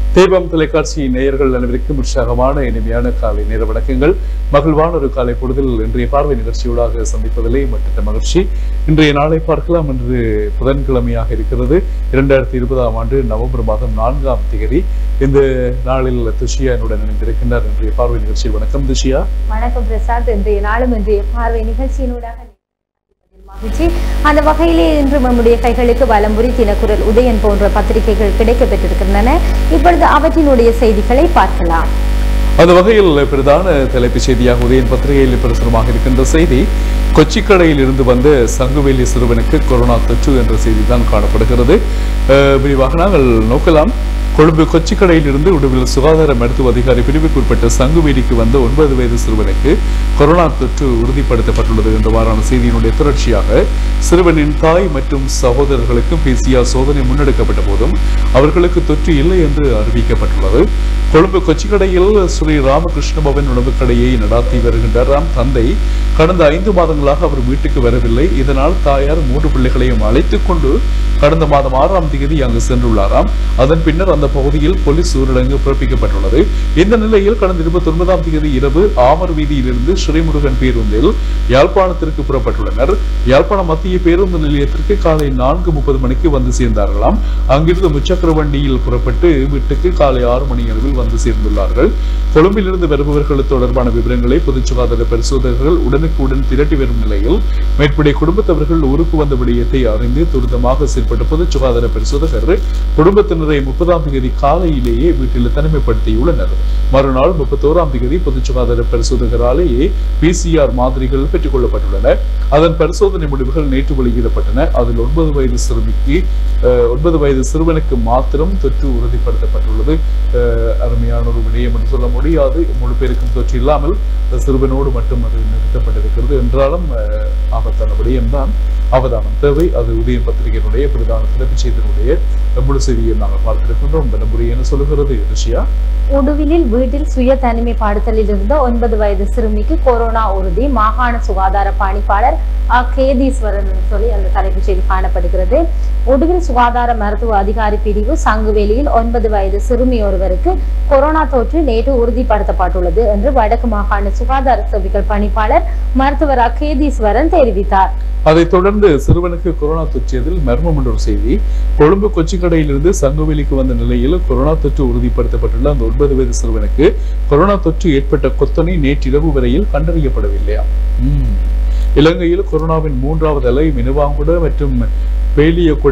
தீபம் தொலைக்காட்சி நேயர்கள் அனைவருக்கும் உற்சாகமான இனிமையான காலை நேர வணக்கங்கள் மகிழ்வான ஒரு காலை பொழுதில் இன்றைய பார்வை நிகழ்ச்சியூடாக சந்திப்பதிலே மற்ற மகிழ்ச்சி இன்றைய நாளை பார்க்கலாம் என்று புதன்கிழமையாக இருக்கிறது இரண்டாயிரத்தி இருபதாம் ஆண்டு நவம்பர் மாதம் நான்காம் தேதி இந்த நாளில் துஷியா என்னுடன் இணைந்திருக்கின்றார் இன்றைய பார்வை நிகழ்ச்சியில் வணக்கம் துஷியா வணக்கம் பிரசாத் இன்றைய நாளும் இன்றைய பார்வை நிகழ்ச்சியினூடாக மகிழ்ச்சி அந்த வகையிலே இன்று நம்முடைய கைகளுக்கு வலம்புரி தினக்குரல் உதயன் போன்ற பத்திரிகைகள் கிடைக்கப் பெற்றிருக்கின்றன இப்பொழுது அவற்றினுடைய செய்திகளை பார்க்கலாம் அந்த வகையில் பிரதான தலைப்புச் செய்தியாக உதயன் பத்திரிகையில் பிரசுரமாக இருக்கின்ற செய்தி கொச்சிக்கடையில் இருந்து வந்த சங்குவேலி சிறுவனுக்கு கொரோனா தொற்று என்ற செய்தி தான் காணப்படுகிறது அஹ், விரிவாக நாங்கள் நோக்கலாம் கொழும்பு கொச்சிக்கடையில் இருந்து உடுவில் சுகாதார மருத்துவ அதிகாரி பிரிவுக்கு உட்பட்ட சங்குவேலிக்கு வந்த ஒன்பது வயது சிறுவனுக்கு கொரோனா தொற்று உறுதிப்படுத்தப்பட்டுள்ளது என்றவாறான செய்தியினுடைய தொடர்ச்சியாக சிறுவனின் தாய் மற்றும் சகோதரர்களுக்கும் பிசிஆர் சோதனை முன்னெடுக்கப்பட்ட போதும் அவர்களுக்கு தொற்று இல்லை என்று அறிவிக்கப்பட்டுள்ளது கொழும்பு கொச்சிக்கடையில் ஸ்ரீ ராமகிருஷ்ண பவன் உணவுக் கடையை நடாத்தி வருகின்றார் ராம் தந்தை கடந்த ஐந்து மாதங்களாக அவர் வீட்டுக்கு வரவில்லை இதனால் தாயார் மூன்று பிள்ளைகளையும் அழைத்துக் கொண்டு கடந்த மாதம் ஆறாம் தேதி அங்கு சென்றுள்ளாராம் அதன் பின்னர் அந்த பகுதியில் போலீஸ் ஊரடங்கு பிறப்பிக்கப்பட்டுள்ளது இந்த நிலையில் கடந்த இருபத்தி ஒன்பதாம் தேதி இரவு ஆமர் வீதியிலிருந்து ஸ்ரீமுருகன் பேருந்தில் யாழ்ப்பாணத்திற்கு புறப்பட்டுள்ளனர் யாழ்ப்பாணம் மத்திய பேருந்து நிலையத்திற்கு காலை நான்கு முப்பது மணிக்கு வந்து சேர்ந்தார்களாம் அங்கிருந்து முச்சக்கர வண்டியில் புறப்பட்டு வீட்டுக்கு காலை ஆறு மணி அளவில் வந்து சேர்ந்துள்ளார்கள் கொழும்பிலிருந்து வருபவர்கள் தொடர்பான விவரங்களை பொது சுகாதார பரிசோதகர்கள் உடனுக்குடன் திரட்டி வரும் நிலையில் மேற்படி குடும்பத்தவர்கள் ஊருக்கு வந்த விடயத்தை அறிந்து துரிதமாக செயல்பட்ட பொது சுகாதார பரிசோதகர் குடும்பத்தினரை முப்பதாம் தேதி காலையிலேயே வீட்டில் தனிமைப்படுத்தியுள்ளனர் மறுநாள் முப்பத்தோராம் தேதி பொது சுகாதார பரிசோதகராலேயே பிசிஆர் மாதிரிகள் பெற்றுக் கொள்ளப்பட்டுள்ளன அதன் பரிசோதனை முடிவுகள் நேற்று வெளியிடப்பட்டன அதில் ஒன்பது வயது சிறுமிக்கு அஹ், ஒன்பது வயது சிறுவனுக்கு மாத்திரம் தொற்று உறுதிப்படுத்தப்பட்டுள்ளது அஹ், அருமையான ஒரு விடயம் என்று சொல்ல முடியாது முழு பேருக்கும் தொற்று இல்லாமல் இந்த சிறுவனோடு மட்டும் அது நிறுத்தப்பட்டிருக்கிறது என்றாலும் அஹ், ஆபத்தான விடயம்தான் அவதானம் தேவை அது உதயம் பத்திரிகையினுடைய பிரதான தலைப்புச் செய்தியினுடைய முழு செய்தியை நாங்கள் பார்த்திருக்கின்றோம் விளம்புரி என்ன சொல்லுகிறது ரிஷியா உடுவிலில் வீட்டில் சுய தனிமைப்படுத்தலில் இருந்த ஒன்பது வயது சிறுமிக்கு கொரோனா உறுதி மாகாண சுகாதார பணிப்பாளர் அ. கேதீஸ்வரன் என்று சொல்லி அந்த தலைப்புச் செய்தி காணப்படுகிறது உடுவில் சுகாதார மருத்துவ அதிகாரி பிரிவு சங்குவேலியில் ஒன்பது வயது சிறுமி ஒருவருக்கு கொரோனா தொற்று நேற்று உறுதிப்படுத்தப்பட்டுள்ளது என்று வடக்கு மாகாண சுகாதார சேவைகள் பணிப்பாளர் மருத்துவர் அ. கேதீஸ்வரன் தெரிவித்தார் அதைத் தொடர்ந்து சிறுவனுக்கு கொரோனா தொற்றியதில் மர்மம் என்ற ஒரு செய்தி கொழும்பு கொச்சிக்கடையிலிருந்து சங்குவெளிக்கு வந்த நிலையில் கொரோனா தொற்று உறுதிப்படுத்தப்பட்டுள்ள அந்த ஒன்பது வயது சிறுவனுக்கு கொரோனா தொற்று ஏற்பட்ட கொத்தனை நேற்றிரவு வரையில் கண்டறியப்படவில்லையா ம். இலங்கையில் கொரோனாவின் மூன்றாவது அலை மினுவாங்குட மற்றும் பேலியகுட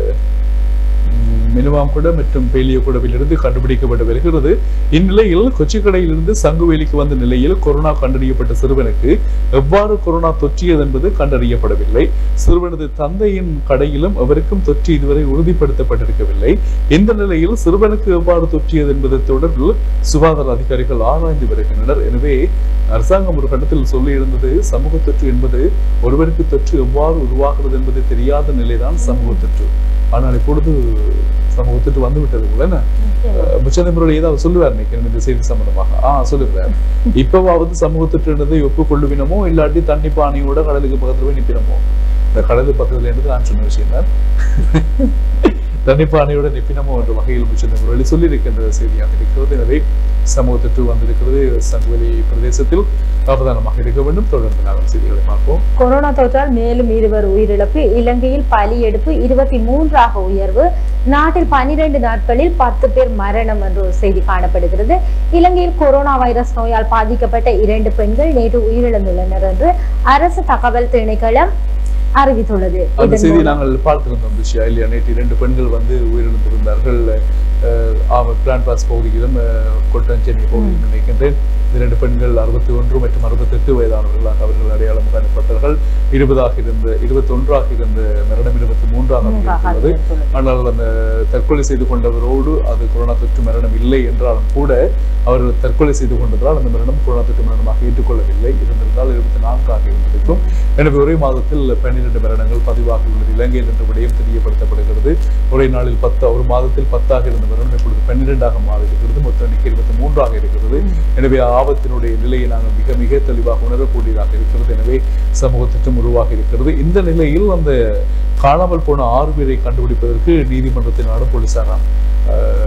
ம், மினுவாங்குட மற்றும் பேலியகுடவிலிருந்து கண்டுபிடிக்கப்பட்டு வருகிறது இந்நிலையில் கொச்சிக்கடையிலிருந்து சங்குவேலிக்கு வந்த நிலையில் கொரோனா கண்டறியப்பட்ட சிறுவனுக்கு எவ்வாறு கொரோனா தொற்றியது என்பது கண்டறியப்படவில்லை சிறுவனது தந்தையின் கடையிலும் அவருக்கும் தொற்று இதுவரை உறுதிப்படுத்தப்பட்டிருக்கவில்லை இந்த நிலையில் சிறுவனுக்கு எவ்வாறு தொற்றியது என்பது தொடர்பில் சுகாதார அதிகாரிகள் ஆராய்ந்து வருகின்றனர் எனவே அரசாங்கம் ஒரு கட்டத்தில் சொல்லி இருந்தது சமூக தொற்று என்பது ஒருவருக்கு தொற்று எவ்வாறு உருவாகிறது என்பது தெரியாத நிலைதான் சமூக தொற்று ஆனால் இப்பொழுது சமூக தொற்று வந்து விட்டது போல என்ன முச்சந்தை முரளி ஏதாவது சொல்லுவார் நினைக்கிறேன் இந்த செய்தி சம்பந்தமாக ஆ சொல்லுகிறார் இப்பவாவது சமூக தொற்றுன்றதை ஒப்புக்கொள்ளுவினமோ இல்லாட்டி தண்ணி பானையோட கடலுக்கு பக்கத்துல போய் நிப்பினமோ இந்த கடலுக்கு பக்கத்துல இருந்து நான் சொன்ன விஷயம் தான் தனிப்பானையோட நிப்பினமோ என்ற வகையில் முச்சந்தை முரளி சொல்லியிருக்கின்ற செய்தியாக இருக்கிறது எனவே சமூக தொற்று வந்திருக்கிறது சங்குவெளி பிரதேசத்தில் அவதானமாக இருக்க வேண்டும் தொடர்ந்து நாங்கள் செய்திகளை பார்ப்போம் கொரோனா தொற்றால் மேலும் இருவர் உயிரிழப்பு இலங்கையில் பலி எடுப்பு இருபத்தி மூன்றாக உயர்வு நாட்டில் பனிரெண்டு நாட்களில் பத்து பேர் மரணம் என்ற ஒரு செய்தி காணப்படுகிறது இலங்கையில் கொரோனா வைரஸ் நோயால் பாதிக்கப்பட்ட இரண்டு பெண்கள் நேற்று உயிரிழந்துள்ளனர் என்று அரசு தகவல் திணைக்களம் அறிவித்துள்ளது அந்த இதன் செய்தி மூலம் நாங்கள் பார்த்திருந்தோம் விஷயா இல்லையா நேற்று இரண்டு பெண்கள் வந்து உயிரிழந்திருந்தார்கள் அஹ், அவர் கிராண்ட் பாஸ் பகுதியிலும் அஹ், கொட்டஞ்சேரி பகுதியிலும் நினைக்கின்றேன் இந்த இரண்டு பெண்கள் அறுபத்தி ஒன்று மற்றும் அறுபத்தெட்டு வயதானவர்களாக அவர்கள் அடையாளம் காணப்பட்டார்கள் இருபதாக இருந்த இருபத்தி ஒன்றாக இருந்த மரணம் இருபத்தி மூன்றாக மூன்றாக இருந்தது அறிவித்துள்ளது. ஆனால் அந்த தற்கொலை செய்து கொண்டவரோடு அது கொரோனா தொற்று மரணம் இல்லை என்றாலும் கூட அவர்கள் தற்கொலை செய்து கொண்டதால் அந்த மரணம் கொரோனா தொற்று மரணமாக ஏற்றுக்கொள்ளவில்லை இருந்திருந்தால் இருபத்தி நான்காக இருந்திருக்கும் எனவே ஒரே மாதத்தில் பன்னிரண்டு மரணங்கள் பதிவாகி உள்ளது இலங்கையில் என்ற விடயம் தெரியப்படுத்தப்படுகிறது ஒரே நாளில் பத்து ஒரு மாதத்தில் பத்தாக இருந்த மரணம் இப்பொழுது பன்னிரெண்டாக மாறி இருக்கிறது மொத்த எண்ணிக்கை இருபத்தி மூன்றாக இருக்கிறது எனவே ஆபத்தினுடைய நிலையை நாங்கள் மிக மிக தெளிவாக உணரக்கூடியதாக இருக்கிறது எனவே சமூகத்திற்கும் உருவாகி இருக்கிறது இந்த நிலையில் அந்த காணாமல் போன ஆறு பேரை கண்டுபிடிப்பதற்கு நீதிமன்றத்தினாலும் போலீசாராம் ஆஹ்,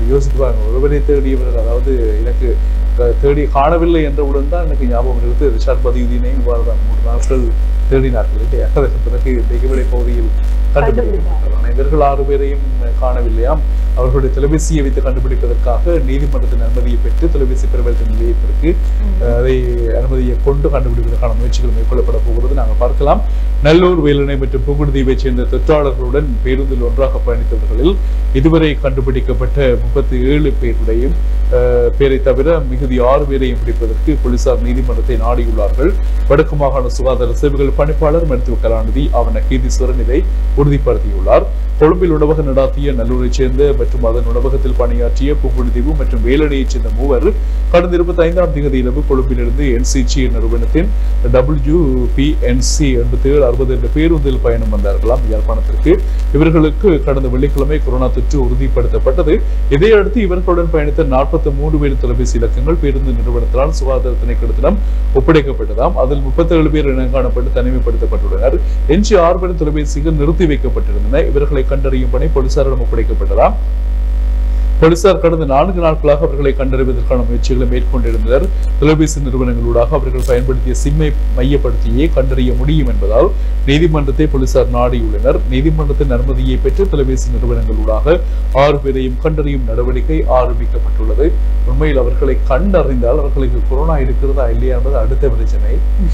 யோசித்து பாருங்க ஒருவரை தேடியவர்கள் அதாவது எனக்கு க- தேடி காணவில்லை என்றவுடன் தான் எனக்கு ஞாபகம் இருக்குது ரிஷாட் பதியுதீனையும் இவ்வாறு தான் மூன்று நாட்கள் தேடினார்கள் இல்லையா அதற்கு பிறகு தெய்வலை பகுதியில் கண்டுபிடிக்கப்பட்டார்கள் ஆனா இவர்கள் ஆறு பேரையும் காணவில்லையாம் அவர்களுடைய தொலைபேசியை வைத்து கண்டுபிடிப்பதற்காக நீதிமன்றத்தின் அனுமதியை பெற்று தொலைபேசி பெறுவதற்கு நிலையத்திற்கு அஹ், அதை அனுமதியை கொண்டு கண்டுபிடிப்பதற்கான முயற்சிகள் மேற்கொள்ளப்பட போகிறது நாங்கள் பார்க்கலாம் நல்லூர் வேலனை மற்றும் புகுடுதீவைச் சேர்ந்த தொற்றாளர்களுடன் பேருந்தில் ஒன்றாக பயணித்தவர்களில் இதுவரை கண்டுபிடிக்கப்பட்ட முப்பத்தி ஏழு பேருடையும் அஹ், பேரை தவிர மிகுதி ஆறு பேரையும் பிடிப்பதற்கு போலீசார் நீதிமன்றத்தை நாடியுள்ளார்கள் வடக்கு மாகாண சுகாதார சேவைகள் பணிப்பாளர் மருத்துவ கலாநிதி ஆவண கீதீஸ்வரன் இதை உறுதிப்படுத்தியுள்ளார் கொழும்பில் உணவக நடாத்திய நல்லூரைச் சேர்ந்த மற்றும் அதன் உணவகத்தில் பணியாற்றிய புங்குடுதீவு மற்றும் வேலனையைச் சேர்ந்த மூவர் கடந்த இருபத்தி ஐந்தாம் தேதி இரவு கொழும்பிலிருந்து என்சிஜி நிறுவனத்தின் டபிள்யூ பி என்சி எண்பத்தி ஏழு அறுபது என்ற பேருந்தில் பயணம் வந்தார்களாம் யாழ்ப்பாணத்திற்கு இவர்களுக்கு கடந்த வெள்ளிக்கிழமை கொரோனா தொற்று உறுதிப்படுத்தப்பட்டது இதையடுத்து இவர்களுடன் பயணித்த நாற்பத்தி மூன்று பேர் தொலைபேசி இலக்கங்கள் பேருந்து நிறுவனத்தினால் சுகாதார திணைக்களத்திடம் ஒப்படைக்கப்பட்டதாம் அதில் முப்பத்தேழு பேர் இனங்காணப்பட்டு தனிமைப்படுத்தப்பட்டுள்ளனர் எஞ்சி ஆறு பேர் தொலைபேசிகள் நிறுத்தி வைக்கப்பட்டிருந்தன இவர்களை கண்டறியும் பணி போலீசாரிடம் ஒப்படைக்கப்பட்டதாம் போலீசார் கடந்த நான்கு நாட்களாக அவர்களை கண்டறிவதற்கான முயற்சிகளை மேற்கொண்டிருந்தனர் தொலைபேசி நிறுவனங்களூடாக அவர்கள் பயன்படுத்திய சிம்மை மையப்படுத்தியே கண்டறிய முடியும் என்பதால் நீதிமன்றத்தை போலீசார் நாடியுள்ளனர் நீதிமன்றத்தின் அனுமதியை பெற்று தொலைபேசி நிறுவனங்களூடாக ஆறு பேரையும் கண்டறியும் நடவடிக்கை ஆரம்பிக்கப்பட்டுள்ளது உண்மையில் அவர்களை கண்டறிந்தால் அவர்களுக்கு கொரோனா இருக்கிறதா இல்லையா என்பது அடுத்த பிரச்சனை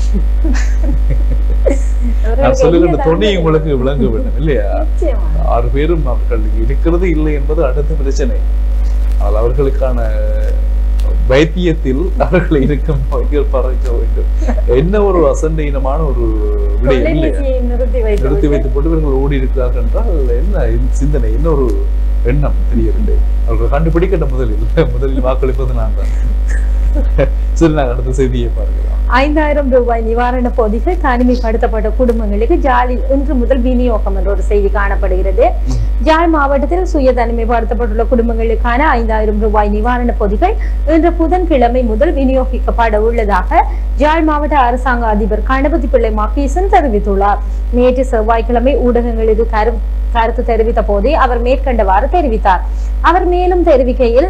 நான் சொல்லுகின்ற தொன்னை உங்களுக்கு விளங்க வேண்டும் இல்லையா நிச்சயமா. ஆறு பேரும் அவர்கள் இருக்கிறது இல்லை என்பது அடுத்த பிரச்சனை ஆனால் அவர்களுக்கான வைத்தியத்தில் அவர்கள் இருக்கும் நோய்கள் பறக்க வேண்டும் என்ன ஒரு அசண்டையினமான ஒரு விடயம் இல்லையா தொலைபேசியை நிறுத்தி வைத்து நிறுத்தி வைத்து போட்டு இவர்கள் ஓடி இருக்கிறார்கள் என்றால் என்ன இந்த சிந்தனை என்ன ஒரு எண்ணம் தெரியவில்லை அவர்கள் கண்டுபிடிக்கட்ட முதலில் முதலில் வாக்களிப்பது நான் தான் சரி நாங்கள் அடுத்த செய்தியை பார்க்கலாம் ஐந்தாயிரம் ரூபாய் நிவாரண பொதிகள் தனிமைப்படுத்தப்பட்ட குடும்பங்களுக்கு ஜாலில் இன்று முதல் விநியோகம் என்ற ஒரு செய்தி காணப்படுகிறது ஜாழ் மாவட்டத்தில் சுய தனிமைப்படுத்தப்பட்டுள்ள குடும்பங்களுக்கான ஐந்தாயிரம் ரூபாய் நிவாரண பொதிகள் இன்று புதன்கிழமை முதல் விநியோகிக்கப்பட உள்ளதாக ஜாழ் மாவட்ட அரசாங்க அதிபர் கணபதி பிள்ளை மகேசன் தெரிவித்துள்ளார் நேற்று செவ்வாய்க்கிழமை ஊடகங்களுக்கு கரு கருத்து தெரிவித்த போதே அவர் மேற்கண்டவாறு தெரிவித்தார் அவர் மேலும் தெரிவிக்கையில்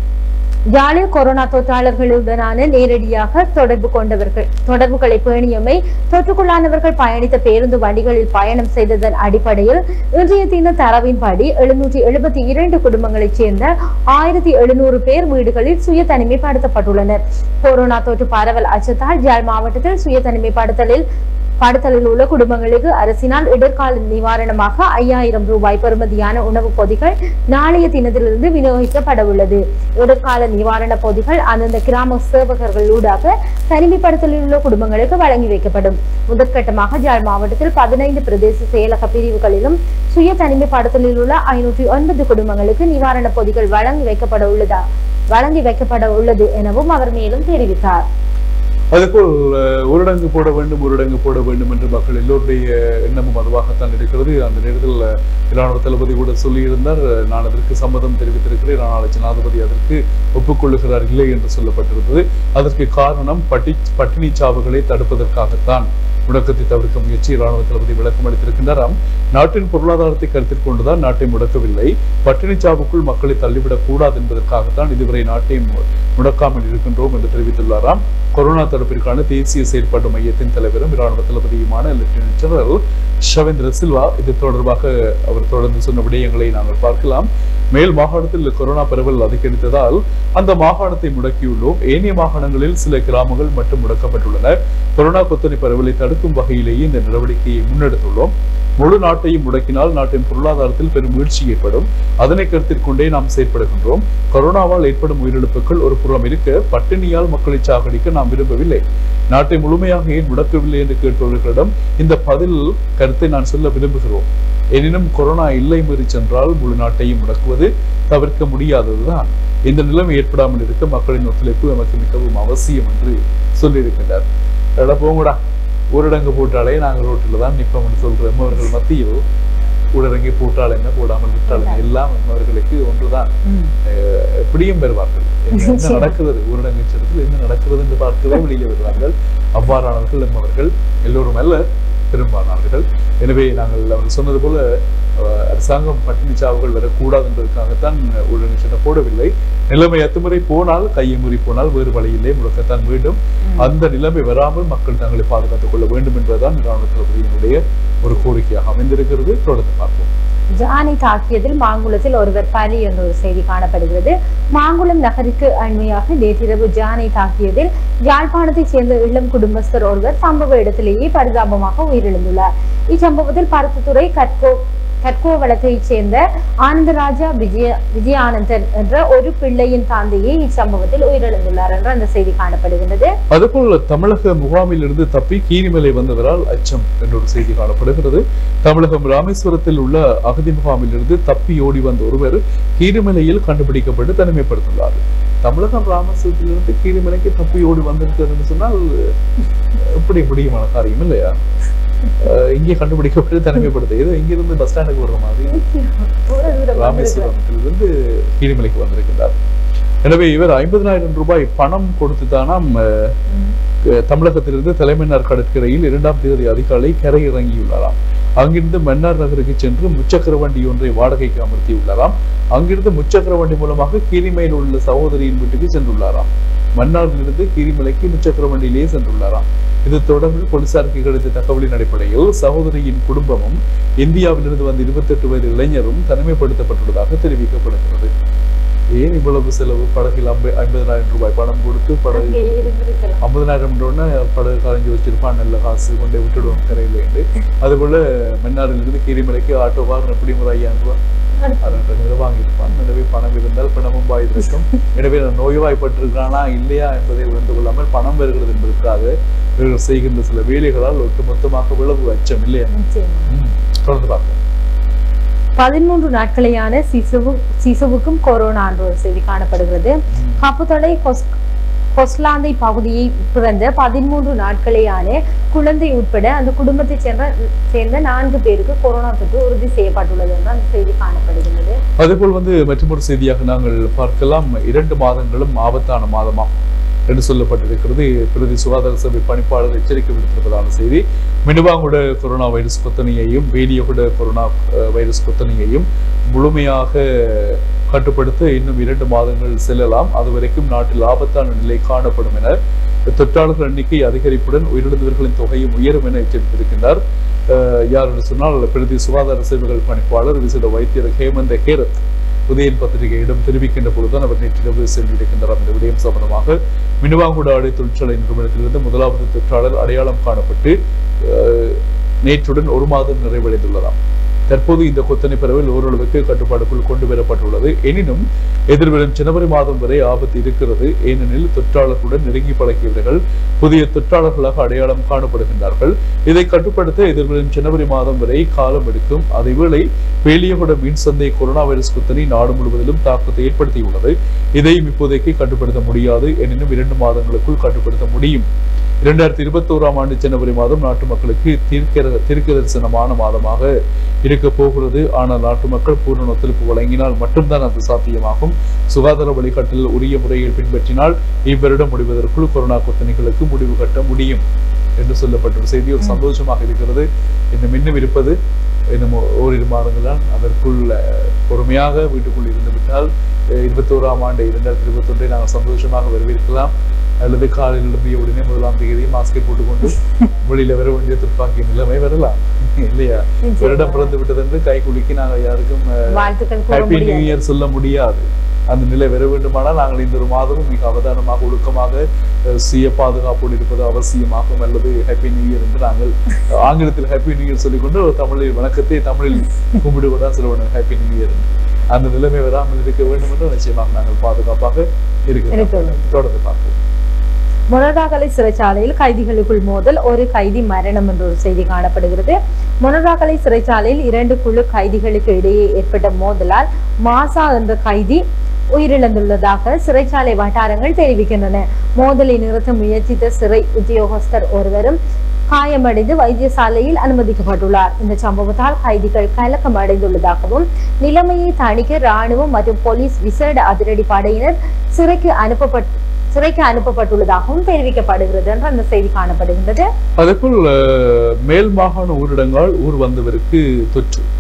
யாழில் கொரோனா தொற்றாளர்களுடனான நேரடியாக தொடர்பு கொண்டவர்கள் தொடர்புகளை பேணியமை தொற்றுக்குள்ளானவர்கள் பயணித்த பேருந்து வண்டிகளில் பயணம் செய்ததன் அடிப்படையில் இன்றைய தின தரவின்படி எழுநூற்றி எழுபத்தி இரண்டு குடும்பங்களைச் சேர்ந்த ஆயிரத்தி எழுநூறு பேர் வீடுகளில் சுய தனிமைப்படுத்தப்பட்டுள்ளனர் கொரோனா தொற்று பரவல் அச்சத்தால் யாழ் மாவட்டத்தில் சுய தனிமைப்படுத்தலில் படுத்தலில் உள்ள குடும்பங்களுக்கு அரசினால் இடர்கால நிவாரணமாக ஐயாயிரம் ரூபாய் பெறுமதியான உணவுப் பொதிகள் நாளைய தினத்திலிருந்து விநியோகிக்கப்பட உள்ளது இடர்கால நிவாரண பொதிகள் அந்தந்த கிராம சேவகர்களூடாக தனிமைப்படுத்தலில் உள்ள குடும்பங்களுக்கு வழங்கி வைக்கப்படும் முதற்கட்டமாக ஜாழ் மாவட்டத்தில் பதினைந்து பிரதேச செயலக பிரிவுகளிலும் சுய தனிமைப்படுத்தலில் உள்ள ஐநூற்றி ஒன்பது குடும்பங்களுக்கு நிவாரண பொதிகள் வழங்கி வைக்கப்பட உள்ளதா வழங்கி வைக்கப்பட உள்ளது எனவும் அவர் மேலும் தெரிவித்தார் அதுபோல் அஹ், ஊரடங்கு போட வேண்டும் ஊரடங்கு போட வேண்டும் என்று மக்கள் எல்லோருடைய எண்ணமும் அதுவாகத்தான் இருக்கிறது அந்த நேரத்தில் அஹ், இராணுவ தளபதி கூட சொல்லியிருந்தார் அஹ், நான் அதற்கு சம்மதம் தெரிவித்திருக்கிறேன் ஆனால் ஜனாதிபதி அதற்கு ஒப்புக்கொள்ளுகிறார் இல்லை என்று சொல்லப்பட்டிருந்தது அதற்கு காரணம் பட்டி பட்டினி சாவுகளை தடுப்பதற்காகத்தான் முடக்கத்தை தவிர்க்க முயற்சி இராணுவ தளபதி விளக்கம் அளித்திருக்கின்றாராம் நாட்டின் பொருளாதாரத்தை கருத்தில் கொண்டுதான் நாட்டை முடக்கவில்லை பட்டினி சாவுக்குள் மக்களை தள்ளிவிடக் கூடாது என்பதற்காகத்தான் இதுவரை நாட்டை மு- முடக்காமல் இருக்கின்றோம் என்று தெரிவித்துள்ளாராம் கொரோனா தடுப்பிற்கான தேசிய செயற்பாட்டு மையத்தின் தலைவரும் இராணுவ தளபதியுமான லெப்டினன்ட் ஜெனரல் ஷவேந்திர சில்வா இது தொடர்பாக அவர் தொடர்ந்து சொன்ன விடயங்களை நாங்கள் பார்க்கலாம் மேல் மாகாணத்தில் கொரோனா பரவல் அதிகரித்ததால் அந்த மாகாணத்தை முடக்கியுள்ளோம் ஏனைய மாகாணங்களில் சில கிராமங்கள் மட்டும் முடக்கப்பட்டுள்ளன கொரோனா கொத்தனை பரவலை தடுக்கும் வகையிலேயே இந்த நடவடிக்கையை முன்னெடுத்துள்ளோம் முழு நாட்டையும் முடக்கினால் நாட்டின் பொருளாதாரத்தில் பெரும் வீழ்ச்சி ஏற்படும் அதனை கருத்தில் கொண்டே நாம் செயற்படுகின்றோம் கொரோனாவால் ஏற்படும் உயிரிழப்புகள் ஒரு புறம் இருக்க பட்டினியால் மக்களை சாகடிக்க நாம் விரும்பவில்லை நாட்டை முழுமையாக ஏன் முடக்கவில்லை என்று கேட்பவர்களிடம் இந்த பதில் கருத்தை நான் சொல்ல விரும்புகிறோம் எனினும் கொரோனா இல்லை மீறி சென்றால் முழு நாட்டையும் முடக்குவது தவிர்க்க முடியாததுதான் இந்த நிலைமை ஏற்படாமல் இருக்க மக்களின் ஒத்துழைப்பு நமக்கு மிகவும் அவசியம் என்று சொல்லியிருக்கின்றார் எடா போங்கடா ஊரடங்கு போட்டாலே நாங்கள் ரோட்டில் தான் நிற்போம்னு சொல்ற அவர்கள் மத்தியில் ஊரடங்கை போட்டால் என்ன போடாமல் விட்டால் என்ன எல்லாம் அவர்களுக்கு ஒன்றுதான் அஹ் எப்படியும் பெறுவார்கள் என்ன என்ன நடக்கிறது ஊரடங்கு சட்டத்தில் என்ன நடக்கிறது என்று பார்க்கவே வெளியே வருவார்கள் அவ்வாறானவர்கள் நம்மவர்கள் எல்லோரும் அல்ல பெரும்பாலானவர்கள் எனவே நாங்கள் அவர் சொன்னது போல அஹ், அரசாங்கம் பட்டினி சாவுகள் வரக்கூடாது என்பதற்காகத்தான் ஊரடங்கு சட்டம் போடவில்லை நிலைமை அத்துமுறை போனால் கையை மீறி போனால் வேறு வழியிலே முடக்கத்தான் வேண்டும் அந்த நிலைமை வராமல் மக்கள் தங்களை பாதுகாத்துக் கொள்ள வேண்டும் என்பதுதான் ராணுவ தளபதியினுடைய ஒரு கோரிக்கையாக அமைந்திருக்கிறது தொடர்ந்து பார்ப்போம் ஜானை தாக்கியதில் மாங்குளத்தில் ஒருவர் பலி என்ற ஒரு செய்தி காணப்படுகிறது மாங்குளம் நகருக்கு அண்மையாக நேற்றிரவு ஜானை தாக்கியதில் யாழ்ப்பாணத்தைச் சேர்ந்த இளம் குடும்பஸ்தர் ஒருவர் சம்பவ இடத்திலேயே பரிதாபமாக உயிரிழந்துள்ளார் இச்சம்பவத்தில் பருத்தித்துறை கற்கோ கற்கோவளத்தைச் சேர்ந்த ஆனந்தராஜா விஜய விஜயானந்தன் என்ற ஒரு பிள்ளையின் தாந்தியை இச்சம்பவத்தில் உயிரிழந்துள்ளார் என்ற அந்த செய்தி காணப்படுகின்றது அதுபோல் தமிழக முகாமில் இருந்து தப்பி கீரிமலை வந்தவரால் அச்சம் என்ற ஒரு செய்தி காணப்படுகிறது தமிழகம் ராமேஸ்வரத்தில் உள்ள அகதி முகாமில் இருந்து தப்பி ஓடி வந்த ஒருவர் கீரிமலையில் கண்டுபிடிக்கப்பட்டு தனிமைப்படுத்துள்ளார் தமிழகம் ராமேஸ்வரத்திலிருந்து கீரிமலைக்கு தப்பி ஓடி வந்திருக்கிறது சொன்னால் எப்படி முடியுமான காரியம் இல்லையா அஹ் இங்கே கண்டுபிடிக்கப்பட்டு தனிமைப்படுத்த ஏதோ இங்கிருந்து பஸ் ஸ்டாண்டுக்கு வர்ற மாதிரி தூர தூரம் வந்திருக்கிறார். ராமேஸ்வரத்திலிருந்து கீரிமலைக்கு வந்திருக்கிறார் எனவே இவர் ஐம்பதனாயிரம் ரூபாய் பணம் கொடுத்து தானாம் அஹ், அஹ், தமிழகத்திலிருந்து தலைமன்னார் கடற்கரையில் இரண்டாம் தேதி அதிகாலை கரை இறங்கியுள்ளாராம் அங்கிருந்து மன்னார் நகருக்கு சென்று முச்சக்கர வண்டி ஒன்றை வாடகைக்கு அமர்த்தியுள்ளாராம் அங்கிருந்து முச்சக்கர வண்டி மூலமாக கீரிமையில் உள்ள சகோதரியின் வீட்டுக்கு சென்றுள்ளாராம் மன்னாரிலிருந்து கீரிமலைக்கு முச்சக்கர வண்டியிலேயே சென்றுள்ளாராம் இது தொடர்பில் போலீசாருக்கு கிடைத்த தகவலின் அடிப்படையில் சகோதரியின் குடும்பமும் இந்தியாவிலிருந்து வந்த இருபத்தெட்டு வயது இளைஞரும் தனிமைப்படுத்தப்பட்டுள்ளதாக தெரிவிக்கப்படுகிறது ஏன் இவ்வளவு செலவு படகில் ஐம்ப ஐம்பதனாயிரம் ரூபாய் பணம் கொடுத்து படகு அங்கே இருந்திருக்கலாம். ஐம்பதனாயிரம் உடனே படகு கலைஞ்சு வச்சிருப்பான் நல்ல காசு கொண்டே விட்டுடுவோம் கரையிலேருந்து அதுபோல மன்னாரிலிருந்து கீரிமலைக்கு ஆட்டோ வாகனம் எப்படி ஒரு ஐயாயிரம் ரூபாய் அறுநூறு வாங்கியிருப்பான் எனவே பணம் இருந்தால் பணமும் வாய்ந்திருக்கும் எனவே நான் நோய்வாய்ப்பட்டிருக்கிறானா இல்லையா என்பதை உணர்ந்து கொள்ளாமல் பணம் வருகிறது என்பதற்காக இவர்கள் செய்கின்ற சில வேலைகளால் ஒட்டுமொத்தமாக விளவு அச்சம் இல்லையா நிச்சயமா. ம், தொடர்ந்து பார்ப்போம் பதிமூன்று நாட்களேயான சிசுவு சிசுவுக்கும் கொரோனா என்ற ஒரு செய்தி காணப்படுகிறது கப்புத்தொடை கொஸ் கொஸ்லாந்தை பகுதியை பிறந்த பதிமூன்று நாட்களேயான குழந்தை உட்பட அந்த குடும்பத்தைச் சேர்ந்த சேர்ந்த நான்கு பேருக்கு கொரோனா தொற்று உறுதி செய்யப்பட்டுள்ளது என்று அந்த செய்தி காணப்படுகிறது அதேபோல் வந்து மற்றொரு செய்தியாக நாங்கள் பார்க்கலாம் இரண்டு மாதங்களும் ஆபத்தான மாதமா என்று சொல்லப்பட்டிருக்கிறது பிரதி சுகாதார சபை பணிப்பாளர் எச்சரிக்கை விடுத்திருப்பதான செய்தி மினுவாங்குட கொரோனா வைரஸ் கொத்தனையையும் வேலியகுட கொரோனா அஹ், வைரஸ் கொத்தனையையும் முழுமையாக கட்டுப்படுத்த இன்னும் இரண்டு மாதங்கள் செல்லலாம் அதுவரைக்கும் நாட்டில் ஆபத்தான நிலை காணப்படும் என தொற்றாளர்கள் எண்ணிக்கை அதிகரிப்புடன் உயிரிழந்தவர்களின் தொகையும் உயரும் என எச்சரித்திருக்கின்றார் அஹ், யார் என்று சொன்னால் பிரதி சுகாதார சேவைகள் பணிப்பாளர் விசிட வைத்தியர் ஹேமந்த ஹேரத் உதயன் பத்திரிகையிடம் தெரிவிக்கின்ற பொழுதுதான் அவர் நேற்றிரவு சென்றிருக்கின்றார் இந்த விடயம் சம்பந்தமாக மினுவாங்குட ஆடை தொழிற்சாலை நிறுவனத்திலிருந்து முதலாவது தொற்றாளர் அடையாளம் காணப்பட்டு அஹ், நேற்றுடன் ஒரு மாதம் நிறைவடைந்துள்ளதாம் தற்போது இந்த கொத்தனை பரவல் ஓரளவுக்கு கட்டுப்பாடுக்குள் கொண்டு வரப்பட்டுள்ளது எனினும் எதிர்வரும் ஜனவரி மாதம் வரை ஆபத்து இருக்கிறது ஏனெனில் தொற்றாளர்களுடன் நெருங்கி பழகியவர்கள் புதிய தொற்றாளர்களாக அடையாளம் காணப்படுகின்றார்கள் இதை கட்டுப்படுத்த எதிர்வரும் ஜனவரி மாதம் வரை காலம் எடுக்கும் அதேவேளை பேலியகுட மீன் சந்தை கொரோனா வைரஸ் குத்தனை நாடு முழுவதிலும் தாக்கத்தை ஏற்படுத்தியுள்ளது இதையும் இப்போதைக்கு கட்டுப்படுத்த முடியாது எனினும் இரண்டு மாதங்களுக்குள் கட்டுப்படுத்த முடியும் இரண்டாயிரத்தி இருபத்தோராம் ஆண்டு ஜனவரி மாதம் நாட்டு மக்களுக்கு தீர்க்க தீர்க்க தரிசனமான மாதமாக இருக்க போகிறது ஆனால் நாட்டு மக்கள் பூர்ண ஒத்துழைப்பு வழங்கினால் மட்டும்தான் அது சாத்தியமாகும் சுகாதார வழிகாட்டல் உரிய முறையில் பின்பற்றினால் இவ்வருடம் முடிவதற்குள் கொரோனா கொத்தனைகளுக்கு முடிவு கட்ட முடியும் என்று சொல்லப்பட்ட செய்தி ஒரு சந்தோஷமாக இருக்கிறது இன்னும் இன்னும் இருப்பது இன்னும் ஓ- ஓரிரு மாதங்களால் அதற்குள் அஹ், பொறுமையாக வீட்டுக்குள் இருந்து விட்டால் அஹ், இருபத்தோராம் ஆண்டு இரண்டாயிரத்தி இருபத்தொன்றை நாங்கள் சந்தோஷமாக வரவேற்கலாம் அல்லது காலையில் எழும்பிய உடனே முதலாம் தேதி மாஸ்கை போட்டுக்கொண்டு வெளியில வர வேண்டிய துப்பாக்கி நிலைமை வரலாம் இல்லையா வருடம் பிறந்து விட்டது என்று கை குலுக்கி நாங்கள் யாருக்கும் அஹ், வாழ்த்துக்கள் கூற ஹாப்பி நியூ முடியாது இயர் சொல்ல முடியாது அந்த நிலை வர வேண்டுமானால் நாங்கள் இந்த ஒரு மாதமும் மிக அவதானமாக ஒழுக்கமாக அஹ், சுய பாதுகாப்போடு இருப்பது அவசியமாகும் அல்லது ஹாப்பி நியூ இயர் என்று நாங்கள் அஹ், ஆங்கிலத்தில் ஹாப்பி நியூ இயர் சொல்லிக்கொண்டு ஒரு தமிழில் வணக்கத்தை தமிழில் கும்பிடு தான் சொல்லுவோம் ஹாப்பி நியூ இயர் அந்த நிலைமை வராமல் இருக்க வேண்டும் என்று நிச்சயமாக நாங்கள் பாதுகாப்பாக இருக்கிறோம் இருக்கிறோம். தொடர்ந்து பார்ப்போம் மொனராகலை சிறைச்சாலையில் கைதிகளுக்குள் மோதல் ஒரு கைதி மரணம் என்ற ஒரு செய்தி காணப்படுகிறது மொனராகலை சிறைச்சாலையில் இரண்டு குழு கைதிகளுக்கு இடையே ஏற்பட்ட மோதலால் மாசா என்ற கைதி உயிரிழந்துள்ளதாக சிறைச்சாலை வட்டாரங்கள் தெரிவிக்கின்றன மோதலை நிறுத்த முயற்சித்த சிறை உத்தியோகஸ்தர் ஒருவரும் காயமடைந்து வைத்தியசாலையில் அனுமதிக்கப்பட்டுள்ளார் இந்த சம்பவத்தால் கைதிகள் கலக்கம் அடைந்துள்ளதாகவும் நிலைமையை தணிக்க ராணுவம் மற்றும் போலீஸ் விசேட அதிரடி படையினர் சிறைக்கு அனுப்பப்பட்டு சிறைக்கு அனுப்பப்பட்டுள்ளதாகவும் தெரிவிக்கப்படுகிறது என்று அந்த செய்தி காணப்படுகின்றது அதேபோல் அஹ், மேல் மாகாண ஊரடங்கால் ஊர் வந்தவருக்கு தொற்று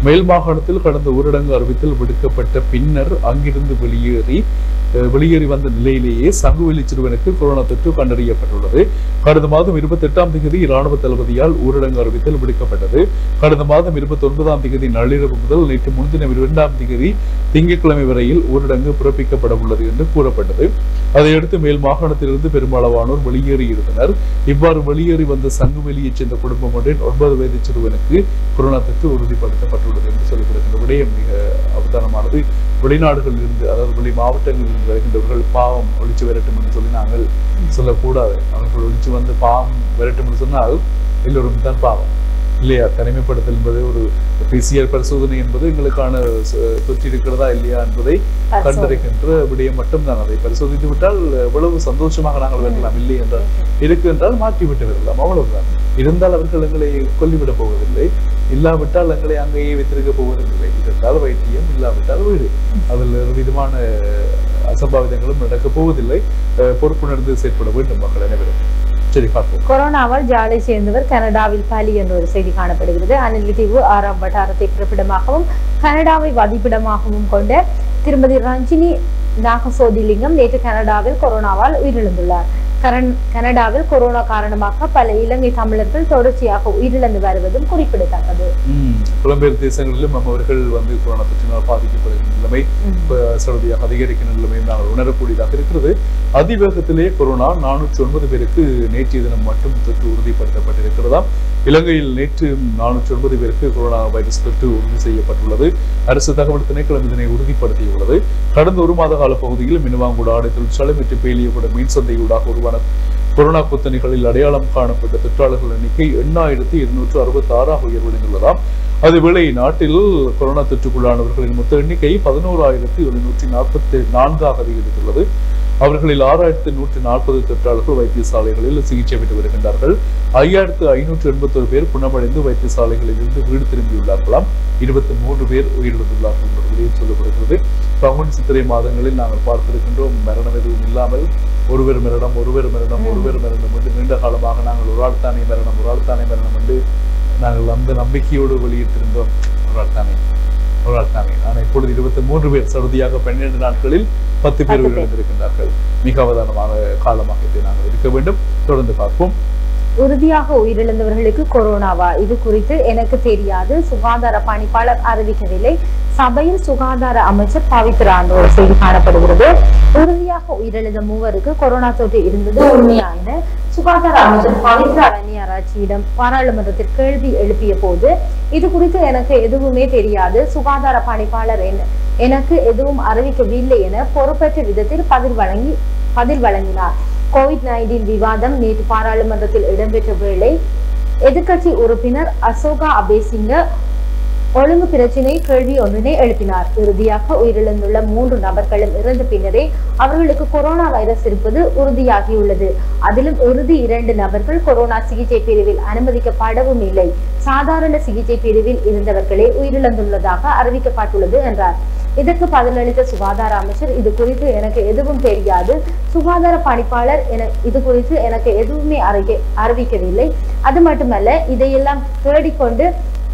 மேல் மாகாணத்தில் கடந்த ஊரடங்கு அறிவித்தல் விடுக்கப்பட்ட பின்னர் அங்கிருந்து வெளியேறி அஹ், வெளியேறி வந்த நிலையிலேயே சங்குவெளி சிறுவனுக்கு கொரோனா தொற்று கண்டறியப்பட்டுள்ளது கடந்த மாதம் இருபத்தி எட்டாம் தேதி இராணுவ தளபதியால் ஊரடங்கு அறிவித்தல் விடுக்கப்பட்டது கடந்த மாதம் இருபத்தி ஒன்பதாம் தேதி நள்ளிரவு முதல் நேற்று முன்தினம் இரண்டாம் தேதி திங்கட்கிழமை வரையில் ஊரடங்கு பிறப்பிக்கப்பட உள்ளது என்று கூறப்பட்டது அதையடுத்து மேல் மாகாணத்திலிருந்து பெரும்பாலானோர் வெளியேறியிருந்தனர் இவ்வாறு வெளியேறி வந்த சங்குவெளியைச் சேர்ந்த குடும்பம் ஒன்றின் ஒன்பது வயது சிறுவனுக்கு கொரோனா தொற்று உறுதிப்படுத்தப்பட்டுள்ளது என்று சொல்லப்படுகின்ற விடயம் மிக அவதானமானது வெளிநாடுகளில் இருந்து அதாவது வெளி மாவட்டங்களில் இருந்து வருகின்றவர்கள் பாவம் ஒழிச்சு விரட்டும் என்று சொல்லி நாங்கள் சொல்லக்கூடாது அவர்கள் ஒழிச்சு வந்து பாவம் விரட்டும் என்று சொன்னால் எல்லோரும் தான் பாவம் இல்லையா தனிமைப்படுத்தல் என்பது ஒரு பிசிஆர் பரிசோதனை என்பது எங்களுக்கான ச- தொற்று இருக்கிறதா இல்லையா என்பதை கண்டறிகின்ற விடயம் மட்டும்தான் அதை பரிசோதித்து விட்டால் எவ்வளவு சந்தோஷமாக நாங்கள் வரலாம் இல்லை என்றால் இருக்கு என்றால் மாற்றி விட்டு வரலாம் அவ்வளவுதான் இருந்தால் அவர்கள் எங்களை கொல்லிவிடப் போவதில்லை இல்லாவிட்டால் எங்களை அங்கேயே வைத்திருக்க போவதில்லை இருந்தால் வைத்தியம் இல்லாவிட்டால் வீடு அதில் ஒரு விதமான அசம்பாவிதங்களும் நடக்கப் போவதில்லை அஹ் பொறுப்புணர்ந்து செயற்பட வேண்டும் மக்கள் அனைவரும் சரி பார்ப்போம் கொரோனாவால் ஜாலை சேர்ந்தவர் கனடாவில் பலி என்ற ஒரு செய்தி காணப்படுகிறது அணில் தீவு ஆறாம் வட்டாரத்தை பிறப்பிடமாகவும் கனடாவை வதிப்பிடமாகவும் கொண்ட திருமதி ரஞ்சினி நாகசோதிலிங்கம் நேற்று கனடாவில் கொரோனாவால் உயிரிழந்துள்ளார் கரண் கனடாவில் கொரோனா காரணமாக பல இலங்கை தமிழர்கள் தொடர்ச்சியாக உயிரிழந்து வருவதும் குறிப்பிடத்தக்கது ம், புலம்பெயர் தேசங்களிலும் நம்ம அவர்கள் வந்து கொரோனா தொற்றினால் பாதிக்கப்படுகிற நிலைமை இப்ப சடுதியாக அதிகரிக்கிற நிலைமையும் நாங்கள் உணரக்கூடியதாக இருக்கிறது அதிவேகத்திலே கொரோனா நானூற்றி ஒன்பது பேருக்கு நேற்றைய தினம் மட்டும் தொற்று உறுதிப்படுத்தப்பட்டிருக்கிறதாம் இலங்கையில் நேற்று நானூற்றி ஒன்பது பேருக்கு கொரோனா வைரஸ் தொற்று உறுதி செய்யப்பட்டுள்ளது அரசு தகவல் திணைக்களம் இதனை உறுதிப்படுத்தியுள்ளது கடந்த ஒரு மாத கால பகுதியில் மினுவாங்குட ஆடை தொழிற்சாலை மற்றும் பேலியகுட மீன் சந்தையூடாக உருவான கொரோனா குத்தணிகளில் அடையாளம் காணப்பட்ட தொற்றாளர்கள் எண்ணிக்கை எண்ணாயிரத்தி இருநூற்று அறுபத்தி ஆறாக உயர்வடைந்துள்ளதாம் அதேவேளை நாட்டில் கொரோனா தொற்றுக்குள்ளானவர்களின் மொத்த எண்ணிக்கை பதினோராயிரத்தி எழுநூற்றி நாற்பத்தி நான்காக அதிகரித்துள்ளது அவர்களில் ஆறாயிரத்தி நூற்றி நாற்பது தொற்றாளர்கள் வைத்தியசாலைகளில் சிகிச்சை பெற்று வருகின்றார்கள் ஐயாயிரத்து ஐநூற்று எண்பத்தொரு பேர் குணமடைந்து வைத்தியசாலைகளில் இருந்து வீடு திரும்பியுள்ளார்களாம் இருபத்தி மூன்று பேர் உயிரிழந்துள்ளார்கள் என்ற விடயம் சொல்லப்படுகிறது பங்குனி சித்திரை மாதங்களில் நாங்கள் பார்த்திருக்கின்றோம் மரணம் எதுவும் இல்லாமல் ஒருவர் மரணம் ஒருவர் மரணம் ஒருவர் மரணம் என்று நீண்ட காலமாக நாங்கள் ஒரு ஆள் தானே மரணம் ஒரு ஆள் தானே மரணம் என்று நாங்கள் அந்த நம்பிக்கையோடு வெளியிட்டிருந்தோம் ஒரு ஆள் தானே ஒரு ஆள் தானே ஆனால் இப்பொழுது இருபத்தி மூன்று பேர் சடுதியாக பன்னிரண்டு நாட்களில் பத்து பேர் பத்து பேர். உயிரிழந்திருக்கின்றார்கள் மிக அவதானமான காலமாக இதை நாங்கள் இருக்க வேண்டும் தொடர்ந்து பார்ப்போம் உறுதியாக உயிரிழந்தவர்களுக்கு கொரோனாவா இது குறித்து எனக்கு தெரியாது சுகாதார பணிப்பாளர் அறிவிக்கவில்லை சபையில் சுகாதார அமைச்சர் பவித்ரா என்ற ஒரு செய்தி காணப்படுகிறது உறுதியாக உயிரிழந்த மூவருக்கு கொரோனா தொற்று இருந்தது உண்மையா என சுகாதார அமைச்சர் பவித்ரா வன்னியராட்சியிடம் பாராளுமன்றத்தில் கேள்வி எழுப்பிய போது இது குறித்து எனக்கு எதுவுமே தெரியாது சுகாதார பணிப்பாளர் என்ன எனக்கு எதுவும் அறிவிக்கவில்லை என பொறுப்பற்ற விதத்தில் பதில் வழங்கி பதில் வழங்கினார் கோவிட் நைன்டீன் விவாதம் நேற்று பாராளுமன்றத்தில் இடம்பெற்ற வேளை எதிர்க்கட்சி உறுப்பினர் அசோகா அபேசிங்க ஒழுங்கு பிரச்சினை கேள்வி ஒன்றினை எழுப்பினார் இறுதியாக உயிரிழந்துள்ள மூன்று நபர்களும் இறந்த பின்னரே அவர்களுக்கு கொரோனா வைரஸ் இருப்பது உறுதியாகியுள்ளது அதிலும் இறுதி இரண்டு நபர்கள் கொரோனா சிகிச்சை பிரிவில் அனுமதிக்கப்படவும் இல்லை சாதாரண சிகிச்சை பிரிவில் இருந்தவர்களே உயிரிழந்துள்ளதாக அறிவிக்கப்பட்டுள்ளது என்றார் இதற்கு பதிலளித்த சுகாதார அமைச்சர் இது குறித்து எனக்கு எதுவும் தெரியாது சுகாதார பணிப்பாளர் என இது குறித்து எனக்கு எதுவுமே அறிக்கை அறிவிக்கவில்லை அது மட்டுமல்ல இதையெல்லாம் தேடிக்கொண்டு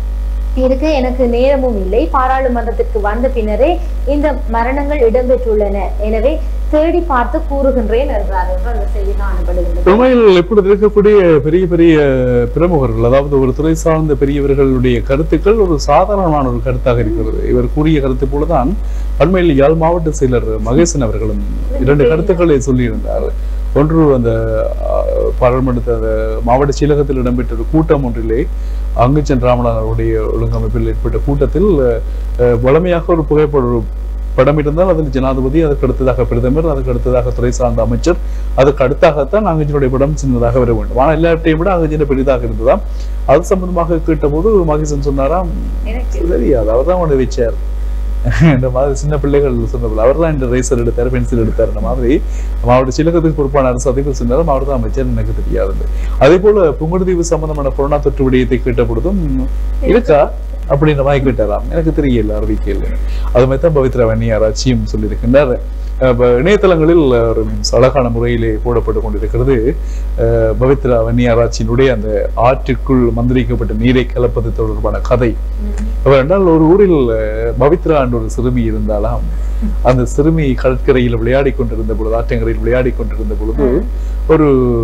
இருக்க எனக்கு நேரமும் இல்லை பாராளுமன்றத்திற்கு வந்த பின்னரே இந்த மரணங்கள் இடம்பெற்றுள்ளன எனவே தேடி பார்த்து கூறுகின்றேன் என்றார் என்று அந்த செய்தி காணப்படுகின்றது உண்மையில் இப்பொழுது இருக்கக்கூடிய பெரிய பெரிய பிரமுகர்கள் அதாவது ஒரு துறை சார்ந்த பெரியவர்களுடைய கருத்துக்கள் ஒரு சாதாரணமான ஒரு கருத்தாக இருக்கிறது இவர் கூறிய கருத்து போலதான் அண்மையில் யாழ் மாவட்ட செயலர் மகேசன் அவர்களும் இரண்டு கருத்துக்களை சொல்லியிருந்தார் ஒன்று அந்த அஹ், பாராளுமன்றத்து அந்த மாவட்ட செயலகத்தில் இடம்பெற்ற ஒரு கூட்டம் ஒன்றிலே அங்குச்சன் ராமநாதன் அவருடைய ஒழுங்கமைப்பில் ஏற்பட்ட கூட்டத்தில் அஹ், வழமையாக ஒரு புகைப்பட ஒரு படம் இருந்தால் அதில் ஜனாதிபதி அதற்கு அடுத்ததாக பிரதமர் அதற்கு அடுத்ததாக துறை சார்ந்த அமைச்சர் அதற்கு அடுத்தாகத்தான் அங்கஜனுடைய படம் சின்னதாக வர வேண்டும் ஆனால் எல்லாவற்றையும் விட அங்கஜன பெரிதாக இருந்ததாம் அது சம்பந்தமாக கேட்டபோது மகேசன் சொன்னாராம் எனக்கு தெரியாது அவர் தான் ஒன்று வச்சார் இந்த மாதிரி சின்ன பிள்ளைகள் சொன்னதில்ல அவர் தான் இந்த ரேசர் எடுத்தார் பென்சில் எடுத்தார் இந்த மாதிரி மாவட்ட சிலகத்துக்கு பொறுப்பான அரசு அதிபர் சொன்னார் அவர் தான் அமைச்சர் எனக்கு தெரியாது அதே போல புங்குடுதீவு சம்பந்தமான கொரோனா தொற்று விடயத்தை கேட்ட பொழுதும் இருக்கா அப்படின்ற மாதிரி கேட்டாராம் எனக்கு தெரியல அறிவிக்கல அது மாதிரி தான் பவித்ரா வன்னியாராச்சியும் சொல்லியிருக்கின்றார் அப்ப இணையதளங்களில் ஒரு அழகான முறையிலே போடப்பட்டு கொண்டிருக்கிறது அஹ், பவித்ரா வன்னியாராட்சியினுடைய அந்த ஆற்றிற்குள் மந்திரிக்கப்பட்ட நீரை கலப்பது தொடர்பான கதை அப்ப என்றால் ஒரு ஊரில் அஹ், பவித்ரா என்ற ஒரு சிறுமி இருந்தாலாம் அந்த சிறுமி கடற்கரையில் விளையாடி கொண்டிருந்த பொழுது ஆற்றங்கரையில் விளையாடி கொண்டிருந்த பொழுது ஒரு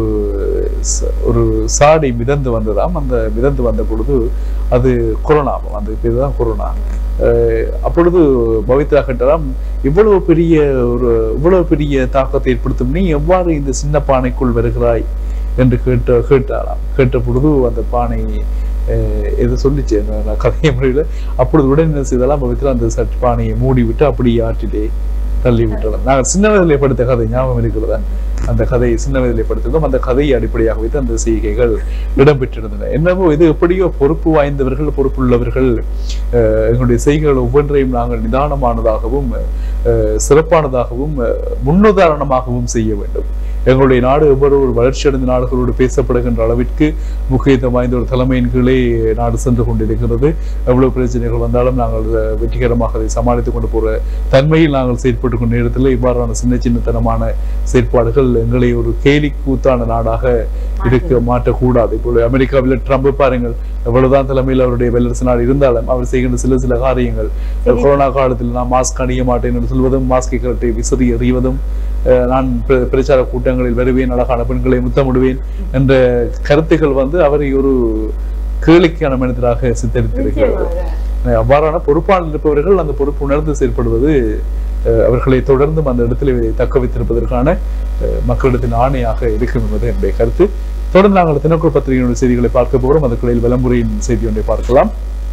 ச- ஒரு சாடி மிதந்து வந்ததாம் அந்த மிதந்து வந்த பொழுது அது கொரோனாவும் அந்த பேர் தான் கொரோனா அஹ் அப்பொழுது பவித்ரா கேட்டதாம் இவ்வளவு பெரிய ஒரு இவ்வளவு பெரிய தாக்கத்தை ஏற்படுத்தும் நீ எவ்வாறு இந்த சின்ன பானைக்குள் வருகிறாய் என்று கேட்ட கேட்டாராம் கேட்ட பொழுது அந்த பானை அஹ், எது சொல்லிச்சு அந்த நான் கதைய முறையில் அப்பொழுது உடனே என்ன செய்தலாம் பவித்ரா அந்த சட் பானையை மூடி விட்டு அப்படியே ஆற்றிலே தள்ளி விட்டலாம் நாங்கள் சின்ன வயதிலே படித்த கதை ஞாபகம் இருக்கிறதா அந்த கதையை சின்ன வயதிலே படித்திருந்தோம் அந்த கதையை அடிப்படையாக வைத்து அந்த செய்கைகள் இடம்பெற்றிருந்தன என்னவோ இது எப்படியோ பொறுப்பு வாய்ந்தவர்கள் பொறுப்புள்ளவர்கள் அஹ், எங்களுடைய செய்கைகள் ஒவ்வொன்றையும் நாங்கள் நிதானமானதாகவும் அஹ், சிறப்பானதாகவும் அஹ், முன்னுதாரணமாகவும் செய்ய வேண்டும் எங்களுடைய நாடு எவ்வளவு ஒரு வளர்ச்சியடைந்த நாடுகளோடு பேசப்படுகின்ற அளவிற்கு முக்கியத்துவம் வாய்ந்த ஒரு தலைமையின் கீழே நாடு சென்று கொண்டிருக்கிறது எவ்வளவு பிரச்சனைகள் வந்தாலும் நாங்கள் அஹ், வெற்றிகரமாக அதை சமாளித்துக் கொண்டு போற தன்மையில் நாங்கள் செயற்பட்டு கொண்ட நேரத்தில் இவ்வாறான சின்ன சின்னத்தனமான செயற்பாடுகள் எங்களை ஒரு கேலி கூத்தான நாடாக இருக்க மாற்றக்கூடாது இப்போ அமெரிக்காவில் ட்ரம்ப் பாருங்கள் எவ்வளவுதான் தலைமையில் அவருடைய வல்லரசு நாடு இருந்தாலும் அவர் செய்கின்ற சில சில காரியங்கள் கொரோனா காலத்தில் நான் மாஸ்க் அணிய மாட்டேன் என்று சொல்வதும் மாஸ்கை கரட்டை விசிறி எறிவதும் அஹ், நான் பிர- பிரச்சார கூட்டங்களில் வருவேன் அழகான பெண்களை முத்தமிடுவேன் என்ற கருத்துக்கள் வந்து அவரை ஒரு கேளிக்கையான மனிதராக சித்தரித்திருக்கிறது அஹ் அவ்வாறான பொறுப்பாளர் இருப்பவர்கள் அந்த பொறுப்பு உணர்ந்து செயல்படுவது அஹ், அவர்களை தொடர்ந்தும் அந்த இடத்தில் தக்க வைத்திருப்பதற்கான அஹ், மக்களிடத்தின் ஆணையாக இருக்கும் என்பது என்னுடைய கருத்து தொடர்ந்து நாங்கள் தினக்குள் பத்திரிகையினுடைய செய்திகளை பார்க்க போகிறோம் அதற்கிடையில் விளம்புரையின் செய்தி ஒன்றை பார்க்கலாம்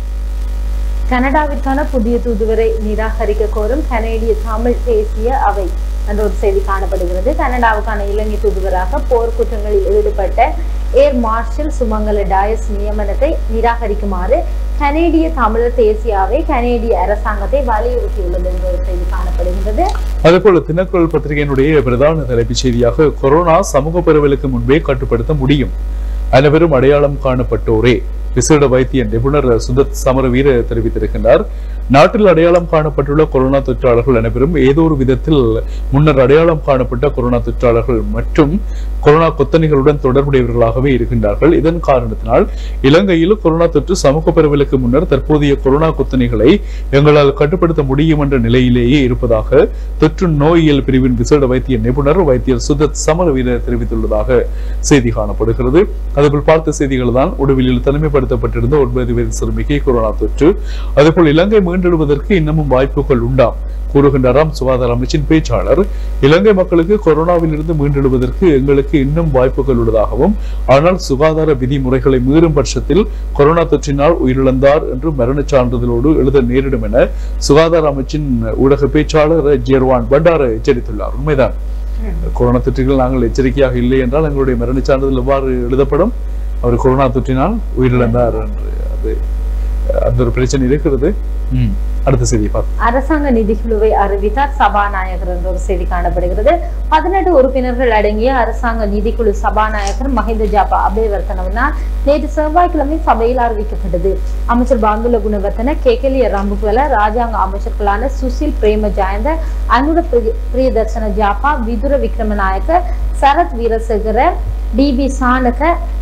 கனடாவிற்கான புதிய தூதுவரை நிராகரிக்க கோரும் கனேடிய தமிழ் தேசிய அவை என்ற ஒரு செய்தி காணப்படுகிறது கனடாவுக்கான இலங்கை தூதுவராக போர் குற்றங்களில் ஈடுபட்ட ஏர் மார்ஷல் சுமங்கல டயஸ் நியமனத்தை நிராகரிக்குமாறு கனேடிய தமிழர் தேசிய அவை கனேடிய அரசாங்கத்தை வலியுறுத்தியுள்ளது என்ற ஒரு செய்தி காணப்படுகிறது அதேபோல தினக்குரல் பத்திரிகையினுடைய பிரதான தலைப்புச் செய்தியாக கொரோனா சமூக பரவலுக்கு முன்பே கட்டுப்படுத்த முடியும் அனைவரும் அடையாளம் காணப்பட்டோரே விசேட வைத்திய நிபுணர் சுதத் சமரவீர தெரிவித்திருக்கின்றார் நாட்டில் அடையாளம் காணப்பட்டுள்ள கொரோனா தொற்றாளர்கள் அனைவரும் ஏதோ ஒரு விதத்தில் முன்னர் அடையாளம் காணப்பட்ட கொரோனா தொற்றாளர்கள் மற்றும் கொரோனா கொத்தணிகளுடன் தொடர்புடையவர்களாகவே இருக்கின்றார்கள் இதன் காரணத்தினால் இலங்கையில் கொரோனா தொற்று சமூக பரவலுக்கு முன்னர் தற்போதைய கொரோனா கொத்தணிகளை எங்களால் கட்டுப்படுத்த முடியும் என்ற நிலையிலேயே இருப்பதாக தொற்று நோயியல் பிரிவின் விசேட வைத்திய நிபுணர் வைத்தியர் சுதத் சமரவீர தெரிவித்துள்ளதாக செய்தி காணப்படுகிறது அதுபோல் பார்த்த செய்திகள் தான் உடுவிலில் தனிமைப்படுத்தப்பட்டிருந்த ஒன்பது வயது சிறுமிக்கு கொரோனா தொற்று அதேபோல் இலங்கை மீண்டெழுவதற்கு இன்னமும் வாய்ப்புகள் உண்டாம் கூறுகின்றாராம் சுகாதார அமைச்சின் பேச்சாளர் இலங்கை மக்களுக்கு கொரோனாவில் இருந்து மீண்டெழுவதற்கு எங்களுக்கு இன்னும் வாய்ப்புகள் உள்ளதாகவும் ஆனால் சுகாதார விதிமுறைகளை மீறும் பட்சத்தில் கொரோனா தொற்றினால் உயிரிழந்தார் என்று மரணச் சான்றிதழோடு எழுத நேரிடும் என சுகாதார அமைச்சின் ஊடக பேச்சாளர் ஜெர்வான் பண்டார எச்சரித்துள்ளார் உண்மைதான் கொரோனா தொற்றுகள் நாங்கள் எச்சரிக்கையாக இல்லை என்றால் எங்களுடைய மரணச் சான்றிதழ் எவ்வாறு எழுதப்படும் அவர் கொரோனா தொற்றினால் உயிரிழந்தார் என்று அது அந்த ஒரு பிரச்சனை இருக்கிறது ம். அடுத்த செய்தியை பார்ப்போம் அரசாங்க நிதிக்குழுவை அறிவித்தார் சபாநாயகர் என்ற ஒரு செய்தி காணப்படுகிறது பதினெட்டு உறுப்பினர்கள் அடங்கிய அரசாங்க நிதிக்குழு சபாநாயகர் மஹிந்த ஜாபா அபேவர்த்தனவினால் நேற்று செவ்வாய்க்கிழமை சபையில் அறிவிக்கப்பட்டது அமைச்சர் பாந்துல குணவர்த்தன கேகலிய ரம்புவல ராஜாங்க அமைச்சர்களான சுசில் பிரேம ஜாயந்த அனுர பிரிய- பிரியதர்சன ஜாபா விதுர விக்ரமநாயக்க சரத் வீரசேகர டி பி சானக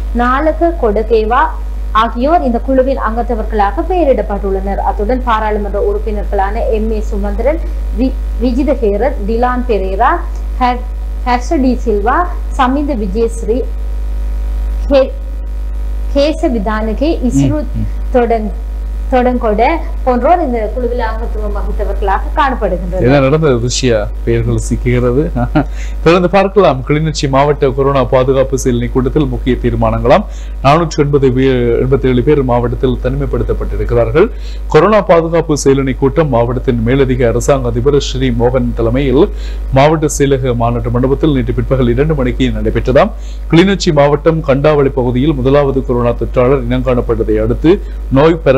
நாலக கொடகேவா ஆகியோர் இந்த குழுவின் அங்கத்தவர்களாக பெயரிடப்பட்டுள்ளனர் அத்துடன் பாராளுமன்ற உறுப்பினர்களான எம் ஏ சுமந்திரன் வி- விஜித ஹேரத் டிலான் பெரேரா ஹர்- ஹர்ஷ டி சில்வா சமிந்த விஜயஸ்ரீ ஹே- கேச விதானகே இஸ்ரு தொடங் தொடங்கொட போன்றோர் இந்த குழுவில் அங்கத்துவம் வகித்தவர்களாக காணப்படுகின்றனர் என்ன நடந்தது ருஷியா பெயர்கள் சிக்குகிறது தொடர்ந்து பார்க்கலாம் கிளிநொச்சி மாவட்ட கொரோனா பாதுகாப்பு செயலணி கூட்டத்தில் முக்கிய தீர்மானங்களாம் நானூற்றி எண்பது எண்பத்தி ஏழு பேர் மாவட்டத்தில் தனிமைப்படுத்தப்பட்டிருக்கிறார்கள் கொரோனா பாதுகாப்பு செயலணி கூட்டம் மாவட்டத்தின் மேலதிக அரசாங்க அதிபர் ஸ்ரீ மோகன் தலைமையில் மாவட்ட செயலக மாநாட்டு மண்டபத்தில் நேற்று பிற்பகல் இரண்டு மணிக்கு நடைபெற்றதாம் கிளிநொச்சி மாவட்டம் கண்டாவளி பகுதியில் முதலாவது கொரோனா தொற்றாளர் இனங்காணப்பட்டதை அடுத்து நோய் பரவலை தடுப்பதற்கு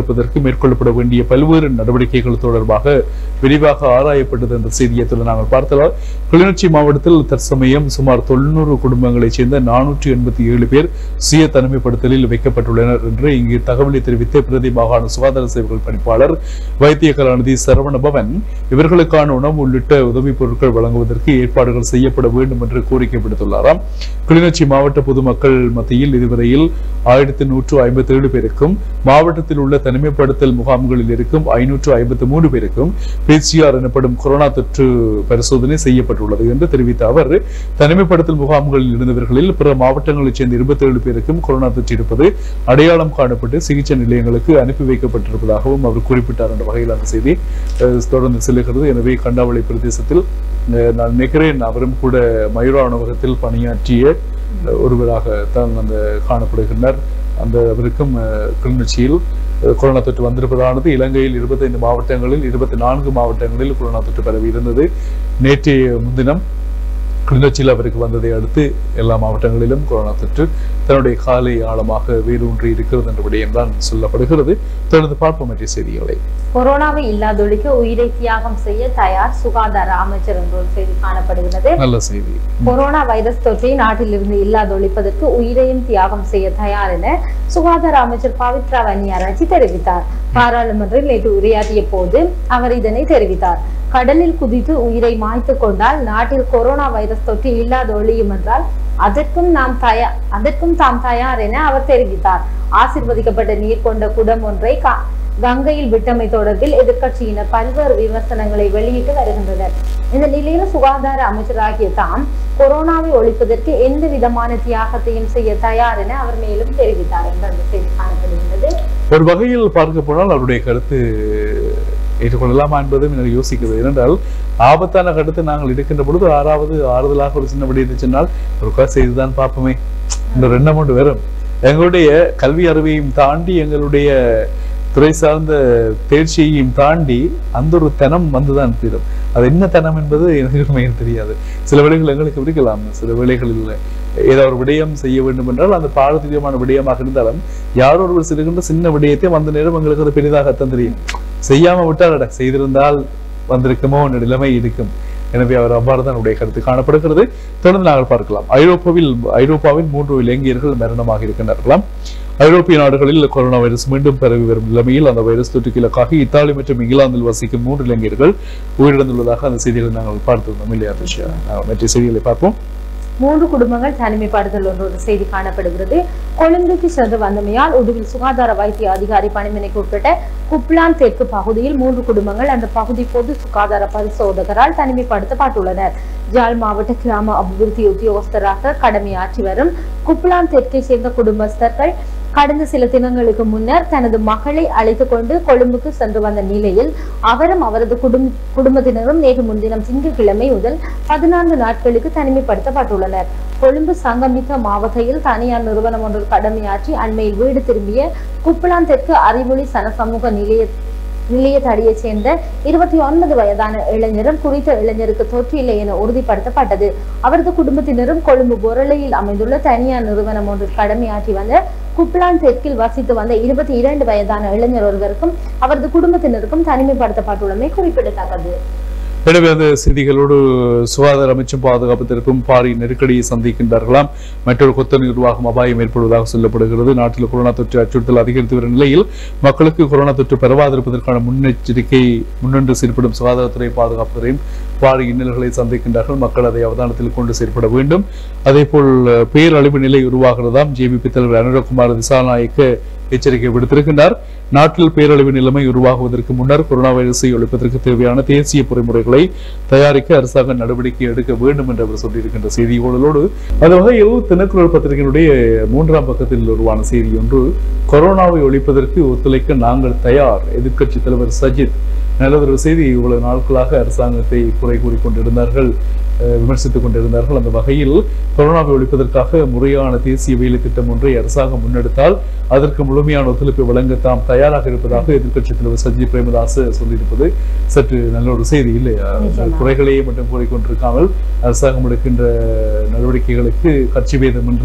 தடுப்பதற்கு மேற்கொள்ளப்பட வேண்டிய பல்வேறு நடவடிக்கைகள் தொடர்பாக விரிவாக ஆராயப்பட்டது என்ற செய்தியத்துடன் நாங்கள் பார்த்தால் கிளிநொச்சி மாவட்டத்தில் தற்சமயம் சுமார் தொண்ணூறு குடும்பங்களைச் சேர்ந்த நானூற்றி எண்பத்தி ஏழு பேர் சுய தனிமைப்படுத்தலில் வைக்கப்பட்டுள்ளனர் என்று இங்கு தகவலை தெரிவித்த பிரதி மாகாண சுகாதார சேவைகள் பணிப்பாளர் வைத்திய கலாநிதி சரவணபவன் இவர்களுக்கான உணவு உள்ளிட்ட உதவிப் பொருட்கள் வழங்குவதற்கு ஏற்பாடுகள் செய்யப்பட வேண்டும் என்று கோரிக்கை விடுத்துள்ளாராம் கிளிநொச்சி மாவட்ட பொதுமக்கள் மத்தியில் இதுவரையில் ஆயிரத்தி நூற்று ஐம்பத்தி ஏழு பேருக்கும் மாவட்டத்தில் உள்ள தனிமைப்படுத்தல் முகாம்களில் இருக்கும் ஐநூற்று ஐம்பத்தி மூன்று பேருக்கும் பிசிஆர் எனப்படும் கொரோனா தொற்று பரிசோதனை செய்யப்பட்டுள்ளது என்று தெரிவித்த அவர் தனிமைப்படுத்தல் முகாம்களில் இருந்தவர்களில் பிற மாவட்டங்களைச் சேர்ந்த இருபத்தி ஏழு பேருக்கும் கொரோனா தொற்று இருப்பது அடையாளம் காணப்பட்டு சிகிச்சை நிலையங்களுக்கு அனுப்பி வைக்கப்பட்டிருப்பதாகவும் அவர் குறிப்பிட்டார் என்ற வகையில் அந்த செய்தி அஹ், தொடர்ந்து செல்லுகிறது எனவே கண்டாவளை பிரதேசத்தில் அஹ், நான் நினைக்கிறேன் அவரும் கூட மயூரா உணவகத்தில் பணியாற்றிய அஹ், ஒருவராகத்தான் அந்த காணப்படுகின்றார் அந்த அவருக்கும் அஹ், கிளிநொச்சியில் அஹ், கொரோனா தொற்று வந்திருப்பதானது இலங்கையில் இருபத்தைந்து மாவட்டங்களில் இருபத்தி நான்கு மாவட்டங்களில் கொரோனா தொற்று பரவி இருந்தது நேற்றைய முன்தினம் கிளிநொச்சியில் அவருக்கு வந்ததை அடுத்து எல்லா மாவட்டங்களிலும் கொரோனா தொற்று தன்னுடைய காலை ஆழமாக வேரூன்றி இருக்கிறது என்ற விடயம்தான் சொல்லப்படுகிறது தொடர்ந்து பார்ப்போம் மற்ற செய்திகளை கொரோனாவை இல்லாதொழிக்க உயிரை தியாகம் செய்ய தயார் சுகாதார அமைச்சர் என்ற ஒரு செய்தி காணப்படுகிறது நல்ல செய்தி கொரோனா வைரஸ் தொற்றை நாட்டிலிருந்து இல்லாதொழிப்பதற்கு உயிரையும் தியாகம் செய்ய தயார் என சுகாதார அமைச்சர் பவித்ரா வன்னியாராச்சி தெரிவித்தார் பாராளுமன்றில் நேற்று உரையாற்றிய போது அவர் இதனை தெரிவித்தார் கடலில் குதித்து உயிரை மாய்த்து கொண்டால் நாட்டில் கொரோனா வைரஸ் தொற்று இல்லாத ஒழியும் என்றால் அதற்கும் நாம் தயார் அதற்கும் தாம் தயார் என அவர் தெரிவித்தார் ஆசிர்வதிக்கப்பட்ட நீர் கொண்ட குடம் ஒன்றை கா- கங்கையில் விட்டமை தொடர்பில் எதிர்க்கட்சியினர் பல்வேறு விமர்சனங்களை வெளியிட்டு வருகின்றனர் இந்த நிலையில் சுகாதார அமைச்சராகிய தாம் கொரோனாவை ஒழிப்பதற்கு எந்த விதமான தியாகத்தையும் செய்ய தயார் என அவர் மேலும் தெரிவித்தார் என்று அந்த செய்தி காணப்படுகின்றது ஒரு வகையில் பார்க்க போனால் அவருடைய கருத்து ஏற்றுக்கொள்ளலாமா என்பதும் எனக்கு யோசிக்கிறது ஏனென்றால் ஆபத்தான கருத்தை நாங்கள் எடுக்கின்ற பொழுது ஆறாவது ஆறுதலாக ஒரு சின்ன விடயத்தை சொன்னால் ஒரு செய்துதான் பார்ப்போமே இந்த ரெண்டு அமௌண்ட் வரும் எங்களுடைய கல்வி அறிவையும் தாண்டி எங்களுடைய துறை சார்ந்த தேர்ச்சியையும் தாண்டி அந்த ஒரு தனம் வந்துதான் தீரும் அது என்ன தனம் என்பது எனக்கு உண்மையில் தெரியாது சில வேளைகள் எங்களுக்கு பிடிக்கலாம் சில வேளைகளில் ஏதோ ஒரு விடயம் செய்ய வேண்டும் என்றால் அந்த பாரதீயமான விடயமாக இருந்தாலும் யாரோ ஒருவர் செய்கின்ற சின்ன விடயத்தை அந்த நேரம் எங்களுக்கு அது பெரிதாகத்தான் தெரியும் செய்யாம விட்டால் அட, செய்திருந்தால் வந்திருக்குமோ என்ற நிலைமை இருக்கும் எனவே அவர் அவ்வாறு தான் உடைய கருத்து காணப்படுகிறது தொடர்ந்து நாங்கள் பார்க்கலாம் ஐரோப்பாவில் ஐரோப்பாவில் மூன்று இளைஞர்கள் மரணமாக இருக்கின்றார்களாம் ஐரோப்பிய நாடுகளில் கொரோனா வைரஸ் மீண்டும் பரவி வரும் நிலைமையில் அந்த வைரஸ் தொற்றுக்கு இலக்காக இத்தாலி மற்றும் இங்கிலாந்தில் வசிக்கும் மூன்று இளைஞர்கள் உயிரிழந்துள்ளதாக அந்த செய்திகளை நாங்கள் பார்த்திருந்தோம் இல்லையா ரிஷா நாங்கள் மற்ற செய்திகளை பார்ப்போம் மூன்று குடும்பங்கள் தனிமைப்படுத்தல் என்ற ஒரு செய்தி காணப்படுகிறது கொழும்புக்கு சென்று வந்தமையால் உடுவில் சுகாதார வைத்திய அதிகாரி பணிமனைக்கு உட்பட்ட குப்லான் தெற்கு பகுதியில் மூன்று குடும்பங்கள் அந்த பகுதி பொது சுகாதார பரிசோதகரால் தனிமைப்படுத்தப்பட்டுள்ளனர் ஜாழ் மாவட்ட கிராம அபிவிருத்தி உத்தியோகஸ்தராக கடமையாற்றி வரும் குப்லான் தெற்கை சேர்ந்த குடும்பஸ்தர்கள் கடந்த சில தினங்களுக்கு முன்னர் தனது மகளை அழைத்துக் கொண்டு கொழும்புக்கு சென்று வந்த நிலையில் அவரும் அவரது குடும் குடும்பத்தினரும் நேற்று முன்தினம் திங்கட்கிழமை முதல் பதினான்கு நாட்களுக்கு தனிமைப்படுத்தப்பட்டுள்ளனர் கொழும்பு சங்கமிக்க மாவட்டத்தில் தனியார் நிறுவனம் ஒன்று கடமையாற்றி அண்மையில் வீடு திரும்பிய குப்பலான் தெற்கு அறிவொளி சன சமூக நிலைய நிலையத்தடியைச் சேர்ந்த இருபத்தி ஒன்பது வயதான இளைஞரும் குறித்த இளைஞருக்கு தொற்று இல்லை என உறுதிப்படுத்தப்பட்டது அவரது குடும்பத்தினரும் கொழும்பு பொருளையில் அமைந்துள்ள தனியார் நிறுவனம் ஒன்றில் கடமையாற்றி வந்த குப்லான் தெற்கில் வசித்து வந்த இருபத்தி இரண்டு வயதான இளைஞர் ஒருவருக்கும் அவரது குடும்பத்தினருக்கும் தனிமைப்படுத்தப்பட்டுள்ளமை குறிப்பிடத்தக்கது எனவே அந்த செய்திகளோடு சுகாதார அமைச்சும் பாதுகாப்பு தரப்பும் பாரிய நெருக்கடியை சந்திக்கின்றார்களாம் மற்றொரு கொத்த நிர்வாகம் அபாயம் ஏற்படுவதாக சொல்லப்படுகிறது நாட்டில் கொரோனா தொற்று அச்சுறுத்தல் அதிகரித்து வரும் நிலையில் மக்களுக்கு கொரோனா தொற்று பரவாதிருப்பதற்கான முன்னெச்சரிக்கை முன்னின்று செயல்படும் சுகாதாரத்துறை பாதுகாப்பு துறையும் பாரிய இன்னல்களை சந்திக்கின்றார்கள் மக்கள் அதை அவதானத்தில் கொண்டு செயல்பட வேண்டும் அதே போல் பேரழிவு நிலை உருவாகிறதாம் ஜேபிபி தலைவர் அனுரகுமார் திசாநாயக்க எச்சரிக்கை விடுத்திருக்கின்றார் நாட்டில் பேரழிவு நிலைமை உருவாகுவதற்கு முன்னர் கொரோனா வைரஸை ஒழிப்பதற்கு தேவையான தேசிய பொறிமுறைகளை தயாரிக்க அரசாங்கம் நடவடிக்கை எடுக்க வேண்டும் என்று அவர் சொல்லியிருக்கின்ற செய்திகளோடு அந்த வகையில் தினக்குரல் பத்திரிகையினுடைய மூன்றாம் பக்கத்தில் உருவான செய்தி ஒன்று கொரோனாவை ஒழிப்பதற்கு ஒத்துழைக்க நாங்கள் தயார் எதிர்க்கட்சி தலைவர் சஜித் நல்லதொரு செய்தி இவ்வளவு நாட்களாக அரசாங்கத்தை குறை கூறிக்கொண்டிருந்தார்கள் அஹ், விமர்சித்துக் கொண்டிருந்தார்கள் அந்த வகையில் கொரோனாவை ஒழிப்பதற்காக முறையான தேசிய வேலை திட்டம் ஒன்றை அரசாங்கம் முன்னெடுத்தால் அதற்கு முழுமையான ஒத்துழைப்பை வழங்க தாம் தயாராக இருப்பதாக எதிர்க்கட்சி தலைவர் சஜித் பிரேமதாஸ் சொல்லியிருப்பது சற்று நல்ல ஒரு செய்தி இல்லையா நிச்சயமா. குறைகளையே மட்டும் கூறிக்கொண்டிருக்காமல் அரசாங்கம் எடுக்கின்ற நடவடிக்கைகளுக்கு கட்சி பேதமின்றி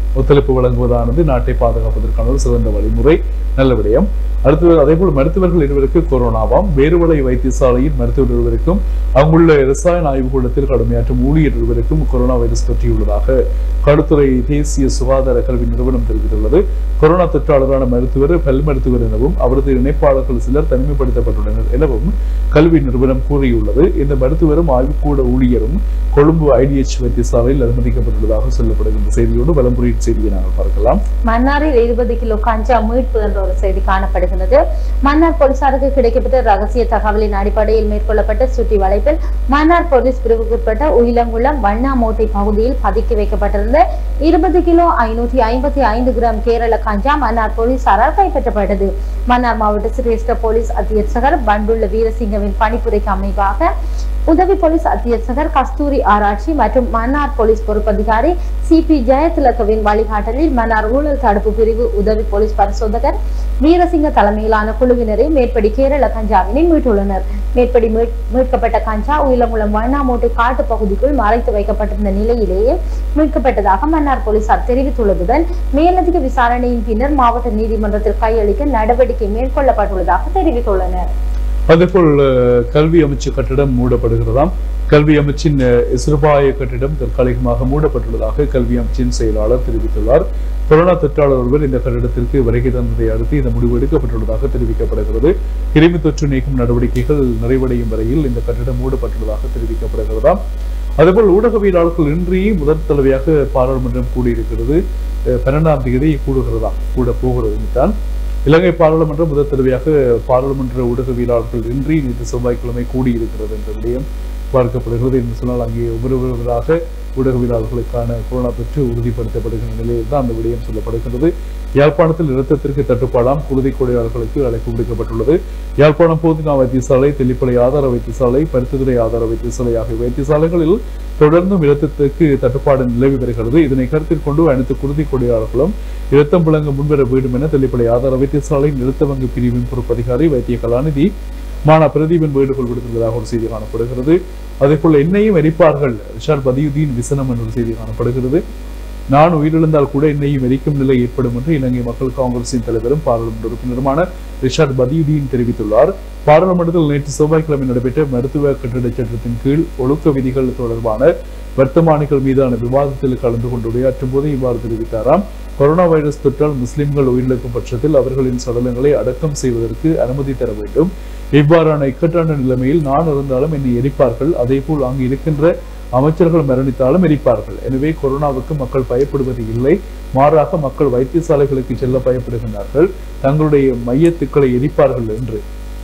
ஒத்துழைப்பு வழங்குவதானது நாட்டை பாதுகாப்பதற்கான ஒரு சிறந்த வழிமுறை நல்ல விடயம் அடுத்தது அதேபோல் மருத்துவர்கள் இருவருக்கு கொரோனாவாம் வேறுவலை வைத்தியசாலையின் மருத்துவர் இருவருக்கும் அங்குள்ள ரசாயன ஆய்வுக்கூடத்தில் கடமையாற்றும் ஊழியர் இருவருக்கும் கொரோனா வைரஸ் பற்றியுள்ளதாக களுத்துறை தேசிய சுகாதார கல்வி நிறுவனம் தெரிவித்துள்ளது கொரோனா தொற்றாளரான மருத்துவர் பல் மருத்துவர் எனவும் அவரது இணைப்பாளர்கள் சிலர் தனிமைப்படுத்தப்பட்டுள்ளனர் எனவும் கல்வி நிறுவனம் கூறியுள்ளது இந்த மருத்துவரும் ஆய்வுக்கூட ஊழியரும் கொழும்பு ஐடிஎச் வைத்தியசாலையில் அனுமதிக்கப்பட்டுள்ளதாக சொல்லப்படுகின்ற செய்தியோடு வலம்புரியின் செய்தியை நாங்கள் பார்க்கலாம் மன்னாரில் இருபது கிலோ கஞ்சா மீட்பு என்ற ஒரு செய்தி காணப்படுகிறது மன்னார் போலீசாருக்கு கிடைக்கப்பட்ட ரகசிய தகவலின் அடிப்படையில் மேற்கொள்ளப்பட்ட சுற்றி வளைப்பில் மன்னார் போலீஸ் பிரிவுக்குட்பட்ட உயிலங்குளம் வண்ணாமோட்டை பகுதியில் பதுக்கி வைக்கப்பட்டிருந்த இருபது கிலோ ஐநூற்றி ஐம்பத்தி ஐந்து கிராம் கேரள கஞ்சா மன்னார் போலீசாரால் கைப்பற்றப்பட்டது மன்னார் மாவட்ட சிரேஷ்ட போலீஸ் அத்தியட்சகர் பண்டுள்ள வீரசிங்கவின் பணிப்புரைக்கு அமைவாக உதவி போலீஸ் அத்தியட்சகர் கஸ்தூரி ஆராய்ச்சி மற்றும் மன்னார் போலீஸ் பொறுப்பதிகாரி சி பி ஜெயதிலகவின் வழிகாட்டலில் மன்னார் ஊழல் தடுப்பு பிரிவு உதவி போலீஸ் பரிசோதகர் வீரசிங்க தலைமையிலான குழுவினரை மேற்படி கேரள கஞ்சாவினை மீட்டுள்ளனர் மேற்படி மீட்- மீட்கப்பட்ட கஞ்சா உயிலங்குளம் வண்ணாமோட்டை காட்டு பகுதிக்குள் மறைத்து வைக்கப்பட்டிருந்த நிலையிலேயே மீட்கப்பட்டதாக மன்னார் போலீசார் தெரிவித்துள்ளதுடன் மேலதிக விசாரணையின் பின்னர் மாவட்ட நீதிமன்றத்தில் கையளிக்க நடவடிக்கை மேற்கொள்ளப்பட்டுள்ளதாக தெரிவித்துள்ளனர் அதேபோல் அஹ், கல்வி அமைச்சு கட்டிடம் மூடப்படுகிறதாம் கல்வி அமைச்சின் அஹ், சிறுபாய கட்டிடம் தற்காலிகமாக மூடப்பட்டுள்ளதாக கல்வி அமைச்சின் செயலாளர் தெரிவித்துள்ளார் கொரோனா தொற்றாளர் ஒருவர் இந்த கட்டிடத்திற்கு வருகை தந்ததை அடுத்து இந்த முடிவு எடுக்கப்பட்டுள்ளதாக தெரிவிக்கப்படுகிறது கிருமி தொற்று நீக்கும் நடவடிக்கைகள் நிறைவடையும் வரையில் இந்த கட்டிடம் மூடப்பட்டுள்ளதாக தெரிவிக்கப்படுகிறதாம் அதேபோல் ஊடகவியலாளர்கள் இன்றி முதல் தடவையாக பாராளுமன்றம் கூடியிருக்கிறது அஹ், பன்னெண்டாம் தேதி கூடுகிறதாம் கூட போகிறது தான் இலங்கை பாராளுமன்றம் முதல் தடவையாக பாராளுமன்ற ஊடகவியலாளர்கள் இன்றி நேற்று செவ்வாய்க்கிழமை கூடியிருக்கிறது என்ற விடயம் பார்க்கப்படுகிறது என்று சொன்னால் அங்கே ஒவ்வொருவராக ஊடகவியலாளர்களுக்கான கொரோனா தொற்று உறுதிப்படுத்தப்படுகின்ற நிலையில் தான் அந்த விடயம் சொல்லப்படுகிறது யாழ்ப்பாணத்தில் இரத்தத்திற்கு தட்டுப்பாடாம் குருதி கொடையாளர்களுக்கு அழைப்பு விடுக்கப்பட்டுள்ளது யாழ்ப்பாணம் போதினா வைத்தியசாலை தெல்லிப்பளை ஆதார வைத்தியசாலை பருத்தித்துறை ஆதார வைத்தியசாலை ஆகிய வைத்தியசாலைகளில் தொடர்ந்தும் இரத்தத்துக்கு தட்டுப்பாடு நிலவி வருகிறது இதனை கருத்தில் கொண்டு அனைத்து குருதி கொடையாளர்களும் இரத்தம் வழங்க முன்வர வேண்டும் என தெல்லிப்பளை ஆதார வைத்தியசாலை நிறுத்த வங்கி பிரிவின் பொறுப்பதிகாரி வைத்திய கலாநிதி மானா பிரதீபன் வேண்டுகோள் விடுத்துள்ளதாக ஒரு செய்தி காணப்படுகிறது அதேபோல் என்னையும் எரிப்பார்கள் ரிஷாட் பதியுதீன் விசனம் என்ற ஒரு செய்தி காணப்படுகிறது நான் உயிரிழந்தால் கூட என்னையும் எரிக்கும் நிலை ஏற்படும் என்று இலங்கை மக்கள் காங்கிரசின் தலைவரும் பாராளுமன்ற உறுப்பினருமான ரிஷாட் பதியுதீன் தெரிவித்துள்ளார் பாராளுமன்றத்தில் நேற்று செவ்வாய்க்கிழமை நடைபெற்ற மருத்துவ கட்டிட சட்டத்தின் கீழ் ஒழுக்க விதிகள் தொடர்பான வர்த்தமானிகள் மீதான விவாதத்தில் கலந்து கொண்டு உரையாற்றும் போது இவ்வாறு தெரிவித்தாராம் கொரோனா வைரஸ் தொற்றால் முஸ்லிம்கள் உயிரிழக்கும் பட்சத்தில் அவர்களின் சடலங்களை அடக்கம் செய்வதற்கு அனுமதி தர வேண்டும் இவ்வாறான இக்கட்டான நிலைமையில் நான் இருந்தாலும் என்னை எரிப்பார்கள் அதேபோல் அங்கு இருக்கின்ற அமைச்சர்கள் மரணித்தாலும் எரிப்பார்கள் எனவே கொரோனாவுக்கு மக்கள் பயப்படுவது இல்லை மாறாக மக்கள் வைத்தியசாலைகளுக்கு செல்ல பயப்படுகின்றார்கள் தங்களுடைய மையத்துக்களை எரிப்பார்கள் என்று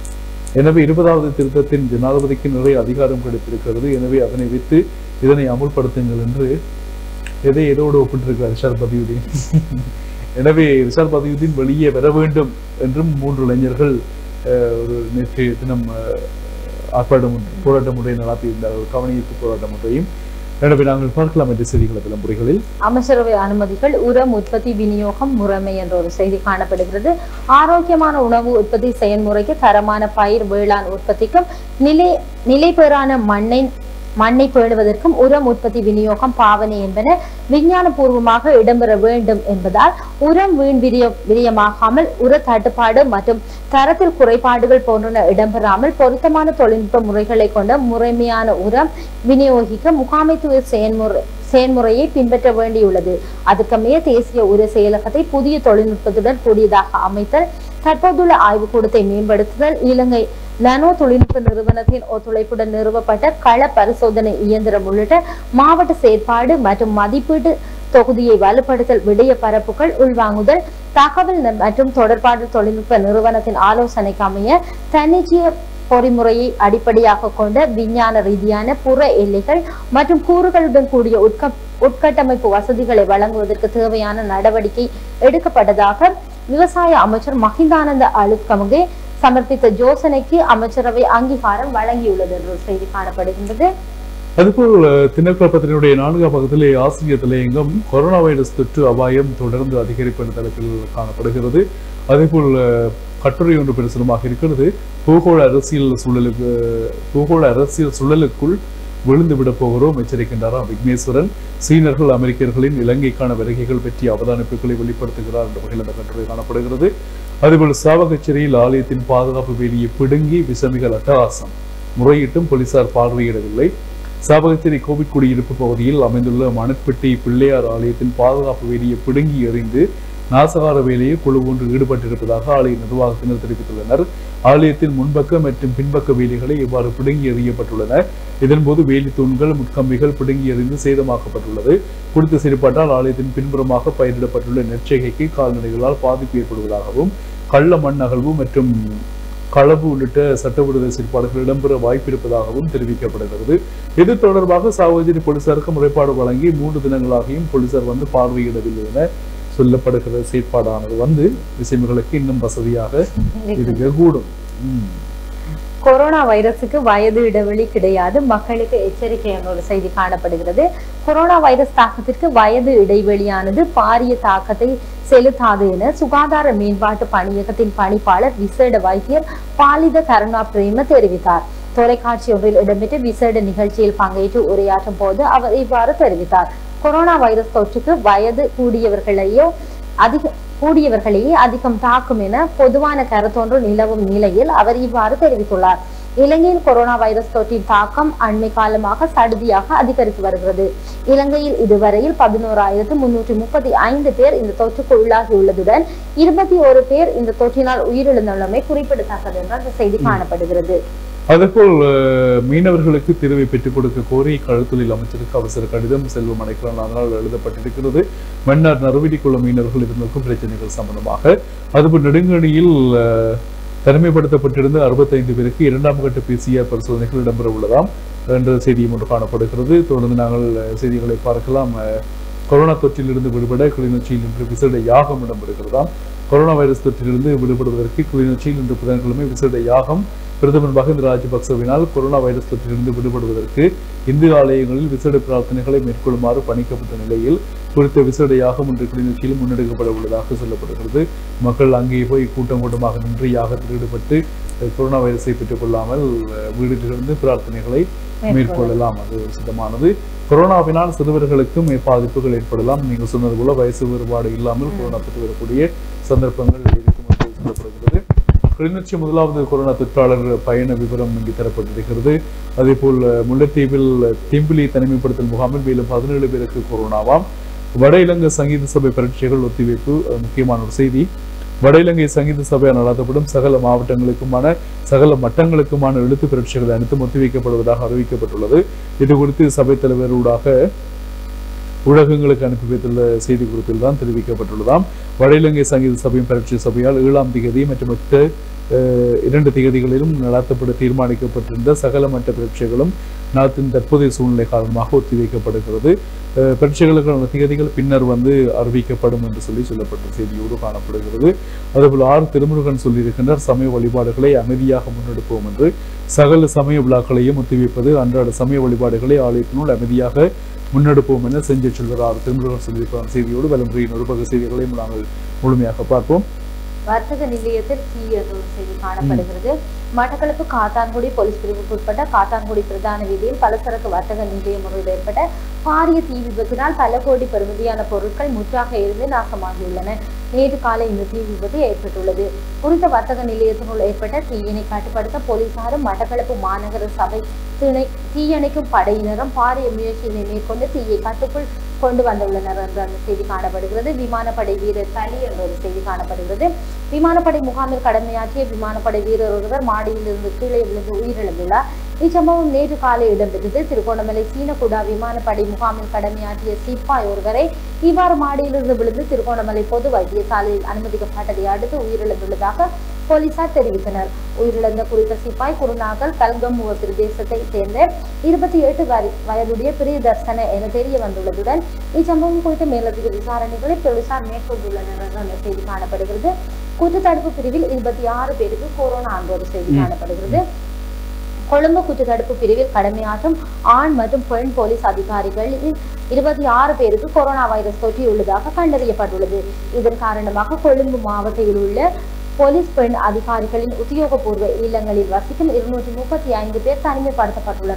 எனவே இருபதாவது திருத்தத்தின் ஜனாதிபதிக்கு நிறைய அதிகாரம் கிடைத்திருக்கிறது எனவே அதனை வைத்து இதனை அமுல்படுத்துங்கள் என்று எதை எதோடு ஒப்பிட்டிருக்கிறார் ரிஷாத் பதியுதீன் எனவே ரிஷாத் பதியுதீன் வெளியே வர வேண்டும் என்றும் மூன்று இளைஞர்கள் அஹ், ஒரு நேற்று தினம் அஹ், ஆர்ப்பாட்டம் ஒன்று- போராட்டம் ஒன்றை நடத்தியிருந்தார்கள் கவனிப்பு போராட்டம் ஒன்றையும் எனவே நாங்கள் பார்க்கலாம் என்ற செய்திகளை விளம்பரங்களில் அமைச்சரவை அனுமதிகள் உரம் உற்பத்தி விநியோகம் முறைமை என்ற ஒரு செய்தி காணப்படுகிறது ஆரோக்கியமான உணவு உற்பத்தி செயல்முறைக்கு தரமான பயிர் வேளாண் உற்பத்திக்கும் நிலை நிலைபெறான மண்ணை மண்ணை பேணுவதற்கும் உரம் உற்பத்தி விநியோகம் பாவனை என்பன விஞ்ஞானபூர்வமாக இடம்பெற வேண்டும் என்பதால் உரம் வீண் விரிய விரியமாகாமல் உர தட்டுப்பாடு மற்றும் தரத்தில் குறைபாடுகள் போன்றன இடம்பெறாமல் பொருத்தமான தொழில்நுட்ப முறைகளை கொண்ட முறைமையான உரம் விநியோகிக்க முகாமைத்துவ செயல்முறை செயல்முறையை பின்பற்ற வேண்டியுள்ளது அதற்கமைய தேசிய உர செயலகத்தை புதிய தொழில்நுட்பத்துடன் கூடியதாக அமைத்தல் தற்போதுள்ள ஆய்வுக்கூடத்தை மேம்படுத்துதல் இலங்கை நானோ தொழில்நுட்ப நிறுவனத்தின் ஒத்துழைப்புடன் நிறுவப்பட்ட கள பரிசோதனை இயந்திரம் உள்ளிட்ட மாவட்ட செயற்பாடு மற்றும் மதிப்பீட்டு தொகுதியை வலுப்படுத்தல் விடய பரப்புகள் உள்வாங்குதல் தகவல் ந- மற்றும் தொடர்பாடல் தொழில்நுட்ப நிறுவனத்தின் ஆலோசனைக்கு அமைய தன்னிச்சைய பொறிமுறையை அடிப்படையாக கொண்ட விஞ்ஞான ரீதியான புற எல்லைகள் மற்றும் கூறுகளுடன் கூடிய உட்க உட்கட்டமைப்பு வசதிகளை வழங்குவதற்கு தேவையான நடவடிக்கை எடுக்கப்பட்டதாக விவசாய அமைச்சர் மஹிந்தானந்த அழுத்கமுகே சமர்ப்பித்த யோசனைக்கு அமைச்சரவை அங்கீகாரம் வழங்கியுள்ளது என்ற ஒரு செய்தி காணப்படுகின்றது அதுபோல் அஹ், திணைக்கள பத்திரிகையுடைய நான்காம் பக்கத்திலே ஆசிரியர் தலையங்கம் கொரோனா வைரஸ் தொற்று அபாயம் தொடர்ந்து அதிகரிப்பு என்ற தலைப்பில் காணப்படுகிறது அதேபோல் அஹ், கட்டுரை ஒன்று பிரசுரமாக இருக்கிறது பூகோள அரசியல் சூழலுக்கு பூகோள அரசியல் சூழலுக்குள் விழுந்து விட போகிறோம் எச்சரிக்கின்றாராம் விக்னேஸ்வரன் சீனர்கள் அமெரிக்கர்களின் இலங்கைக்கான வருகைகள் பற்றிய அவதானிப்புகளை வெளிப்படுத்துகிறார் என்ற வகையில் அந்த கட்டுரை காணப்படுகிறது அதுபோல் சாவகச்சேரியில் ஆலயத்தின் பாதுகாப்பு வேலியை பிடுங்கி விசமிகள் அட்டகாசம் முறையிட்டும் போலீசார் பார்வையிடவில்லை சாவகச்சேரி கோவிட் குடியிருப்பு பகுதியில் அமைந்துள்ள மணற்பட்டி பிள்ளையார் ஆலயத்தின் பாதுகாப்பு வேலியை பிடுங்கி எறிந்து நாசகார வேலையை குழு ஒன்று ஈடுபட்டிருப்பதாக ஆலய நிர்வாகத்தினர் தெரிவித்துள்ளனர் ஆலயத்தின் முன்பக்க மற்றும் பின்பக்க வேலிகளை இவ்வாறு பிடுங்கி எறியப்பட்டுள்ளன இதன்போது வேலி தூண்கள் முட்கம்பிகள் பிடுங்கி எறிந்து சேதமாக்கப்பட்டுள்ளது குறித்து செயல்பாட்டால் ஆலயத்தின் பின்புறமாக பயிரிடப்பட்டுள்ள நெற்செய்கைக்கு கால்நடைகளால் பாதிப்பு ஏற்படுவதாகவும் கள்ள மண் அகழ்வு மற்றும் களவு உள்ளிட்ட சட்டவிரோத செயல்பாடுகள் இடம்பெற வாய்ப்பிருப்பதாகவும் தெரிவிக்கப்படுகிறது இது தொடர்பாக சாவகச்சேரி போலீசாருக்கு முறைப்பாடு வழங்கி மூன்று தினங்களாகியும் போலீசார் வந்து பார்வையிடவில்லை என சொல்லப்படுகிற செயற்பாடானது வந்து விசைமிகளுக்கு இன்னும் வசதியாக இருக்கக்கூடும் உம். கொரோனா வைரஸுக்கு வயது இடைவெளி கிடையாது மக்களுக்கு எச்சரிக்கை என்ற ஒரு செய்தி காணப்படுகிறது கொரோனா வைரஸ் தாக்கத்திற்கு வயது இடைவெளியானது பாரிய தாக்கத்தை செலுத்தாது என சுகாதார மேம்பாட்டு பணியகத்தின் பணிப்பாளர் விசேட வைத்தியர் பாலித கருணா பிரேம தெரிவித்தார் தொலைக்காட்சி ஒன்றில் இடம்பெற்ற விசேட நிகழ்ச்சியில் பங்கேற்று உரையாற்றும் போது அவர் இவ்வாறு தெரிவித்தார் கொரோனா வைரஸ் தொற்றுக்கு வயது கூடியவர்களையோ அதிக கூடியவர்களையே அதிகம் தாக்கும் என பொதுவான கருத்தொன்று நிலவும் நிலையில் அவர் இவ்வாறு தெரிவித்துள்ளார் இலங்கையில் கொரோனா வைரஸ் தொற்றின் தாக்கம் அண்மை காலமாக சடுதியாக அதிகரித்து வருகிறது இலங்கையில் இதுவரையில் பதினோராயிரத்து முன்னூற்றி முப்பத்தி ஐந்து பேர் இந்த தொற்றுக்கு உள்ளாகியுள்ளதுடன் இருபத்தி ஒரு பேர் இந்த தொற்றினால் உயிரிழந்துள்ளமை குறிப்பிடத்தக்கது என்று அந்த செய்தி காணப்படுகிறது அதேபோல் அஹ், மீனவர்களுக்கு தீர்வை பெற்றுக் கொடுக்க கோரி கழுத்தொழில் அமைச்சருக்கு அவசர கடிதம் செல்வம் அடைக்கலான் அதனால் எழுதப்பட்டிருக்கிறது மன்னார் நறுவிடிக்குள்ள மீனவர்கள் எதிர்நோக்கும் பிரச்சனைகள் சம்பந்தமாக அதுபோல் நெடுங்கணியில் அஹ், தனிமைப்படுத்தப்பட்டிருந்த அறுபத்தைந்து பேருக்கு இரண்டாம் கட்ட பிசிஆர் பரிசோதனைகள் இடம்பெற உள்ளதாம் என்ற செய்தியும் ஒன்று காணப்படுகிறது தொடர்ந்து நாங்கள் அஹ், செய்திகளை பார்க்கலாம் அஹ், கொரோனா தொற்றிலிருந்து விடுபட கிளிநொச்சியில் இன்று விசேட யாகம் இடம்பெறுகிறதாம் கொரோனா வைரஸ் தொற்றிலிருந்து விடுபடுவதற்கு கிளிநொச்சியில் இன்று புதன்கிழமை விசேட யாகம் பிரதமர் மஹிந்த ராஜபக்சவினால் கொரோனா வைரஸ் தொற்றிலிருந்து விடுபடுவதற்கு இந்து ஆலயங்களில் விசேட பிரார்த்தனைகளை மேற்கொள்ளுமாறு பணிக்கப்பட்ட நிலையில் குறித்த விசேட யாகம் இன்று கிளிநொச்சியில் முன்னெடுக்கப்பட உள்ளதாக சொல்லப்படுகிறது மக்கள் அங்கே போய் கூட்டம் கூட்டமாக நின்று யாகத்தில் ஈடுபட்டு அஹ், கொரோனா வைரஸை பெற்றுக் கொள்ளாமல் அஹ், வீடுகளிலிருந்து பிரார்த்தனைகளை மேற்கொள்ளலாம் அது ஒரு சித்தமானது கொரோனாவினால் சிறுவர்களுக்கும் பாதிப்புகள் ஏற்படலாம் நீங்கள் சொன்னது போல வயசு வேறுபாடு இல்லாமல் கொரோனா பெற்று வரக்கூடிய சந்தர்ப்பங்கள் இருக்கும் என்று சொல்லப்படுகிறது கிளிநொச்சி முதலாவது கொரோனா தொற்றாளர் பயண விவரம் இங்கு தரப்பட்டிருக்கிறது அதே போல் முல்லைத்தீவில் திம்பிலி தனிமைப்படுத்தல் முகாமில் மேலும் பதினேழு பேருக்கு கொரோனாவாம் வட இலங்கை சங்கீத சபை பரீட்சைகள் ஒத்திவைப்பு அது முக்கியமான ஒரு செய்தி வட இலங்கை சங்கீத சபையால் நடத்தப்படும் சகல மாவட்டங்களுக்குமான சகல மட்டங்களுக்குமான எழுத்து பரீட்சைகள் அனைத்தும் ஒத்திவைக்கப்படுவதாக அறிவிக்கப்பட்டுள்ளது இது குறித்து சபை தலைவர் ஊடாக ஊடகங்களுக்கு அனுப்பி வைத்துள்ள செய்தி குறிப்பில் தான் தெரிவிக்கப்பட்டுள்ளதாம் வட இலங்கை சங்கீத சபையின் பரீட்சை சபையால் ஏழாம் திகதி மற்றும் எட்டு அஹ், இரண்டு திகதிகளிலும் நடத்தப்பட தீர்மானிக்கப்பட்டிருந்த சகல மட்ட பரீட்சைகளும் நாட்டின் தற்போதைய சூழ்நிலை காரணமாக ஒத்திவைக்கப்படுகிறது அஹ், பரீட்சைகளுக்கான திகதிகள் பின்னர் வந்து அறிவிக்கப்படும் என்று சொல்லி சொல்லப்பட்ட செய்தியோடு காணப்படுகிறது அதேபோல் ஆர் திருமுருகன் சொல்லியிருக்கின்றார் சமய வழிபாடுகளை அமைதியாக முன்னெடுப்போம் என்று சகல சமய விழாக்களையும் ஒத்திவைப்பது அன்றாட சமய வழிபாடுகளை ஆலயத்தினுள் அமைதியாக முன்னெடுப்போம் என செஞ்சு செல்வர் ஆர் திருமுருகன் சொல்லியிருக்கிற செய்தியோடு வலம்புரியின் ஒரு பக்க செய்திகளையும் நாங்கள் முழுமையாக பார்ப்போம் வர்த்தக நிலையத்தில் தீ என்ற ஒரு செய்தி காணப்படுகிறது மட்டக்களப்பு காத்தான்குடி போலீஸ் பிரிவுக்கு உட்பட்ட காத்தான்குடி பிரதான வீதியில் பலசரக்கு வர்த்தக நிலையம் ஒன்றில் ஏற்பட்ட பாரிய தீ விபத்தினால் பல கோடி பெறுமதியான பொருட்கள் முற்றாக எரிந்து நாசமாகியுள்ளன நேற்று காலை இந்த தீ விபத்து ஏற்பட்டுள்ளது குறித்த வர்த்தக நிலையத்தினுள் ஏற்பட்ட தீயினை கட்டுப்படுத்த போலீசாரும் மட்டக்களப்பு மாநகர சபை திணை தீயணைக்கும் படையினரும் பாரிய முயற்சியினை மேற்கொண்டு தீயை கட்டுக்குள் கொண்டு வந்துள்ளனர் என்ற அந்த செய்தி காணப்படுகிறது விமானப்படை வீரர் பலி என்ற ஒரு செய்தி காணப்படுகிறது விமானப்படை முகாமில் கடமையாற்றிய விமானப்படை வீரர் ஒருவர் மாடியில் இருந்து கீழே விழுந்து உயிரிழந்துள்ளார் இச்சம்பவம் நேற்று காலை இடம்பெற்றது திருகோணமலை சீனகுடா விமானப்படை முகாமில் கடமையாற்றிய சிப்பாய் ஒருவரை இவ்வாறு மாடியிலிருந்து விழுந்து திருகோணமலை பொது வைத்தியசாலையில் அனுமதிக்கப்பட்டதை அடுத்து உயிரிழந்துள்ளதாக போலீசார் தெரிவித்தனர் உயிரிழந்த குறித்த சிப்பாய் குருநாகல் கல்கமுவ பிரதேசத்தை சேர்ந்த இருபத்தி எட்டு வயதுடைய பிரியதர்சன என தெரிய வந்துள்ளதுடன் இச்சம்பவம் குறித்த மேலதிக விசாரணைகளை போலீசார் மேற்கொண்டுள்ளனர் என்ற அந்த செய்தி காணப்படுகிறது குற்றத்தடுப்பு பிரிவில் இருபத்தி ஆறு பேருக்கு கொரோனா என்ற ஒரு செய்தி காணப்படுகிறது கொழும்பு குற்றத்தடுப்பு பிரிவில் கடமையாற்றும் ஆண் மற்றும் பெண் போலீஸ் அதிகாரிகளில் இருபத்தி ஆறு பேருக்கு கொரோனா வைரஸ் தொற்றியுள்ளதாக கண்டறியப்பட்டுள்ளது இதன் காரணமாக கொழும்பு மாவட்டத்தில் உள்ள போலீஸ் பெண் அதிகாரிகளின் உத்தியோகபூர்வ இல்லங்களில் வசிக்கும் இருநூற்றி முப்பத்தி ஐந்து பேர் தனிமைப்படுத்தப்பட்டுள்ளனர்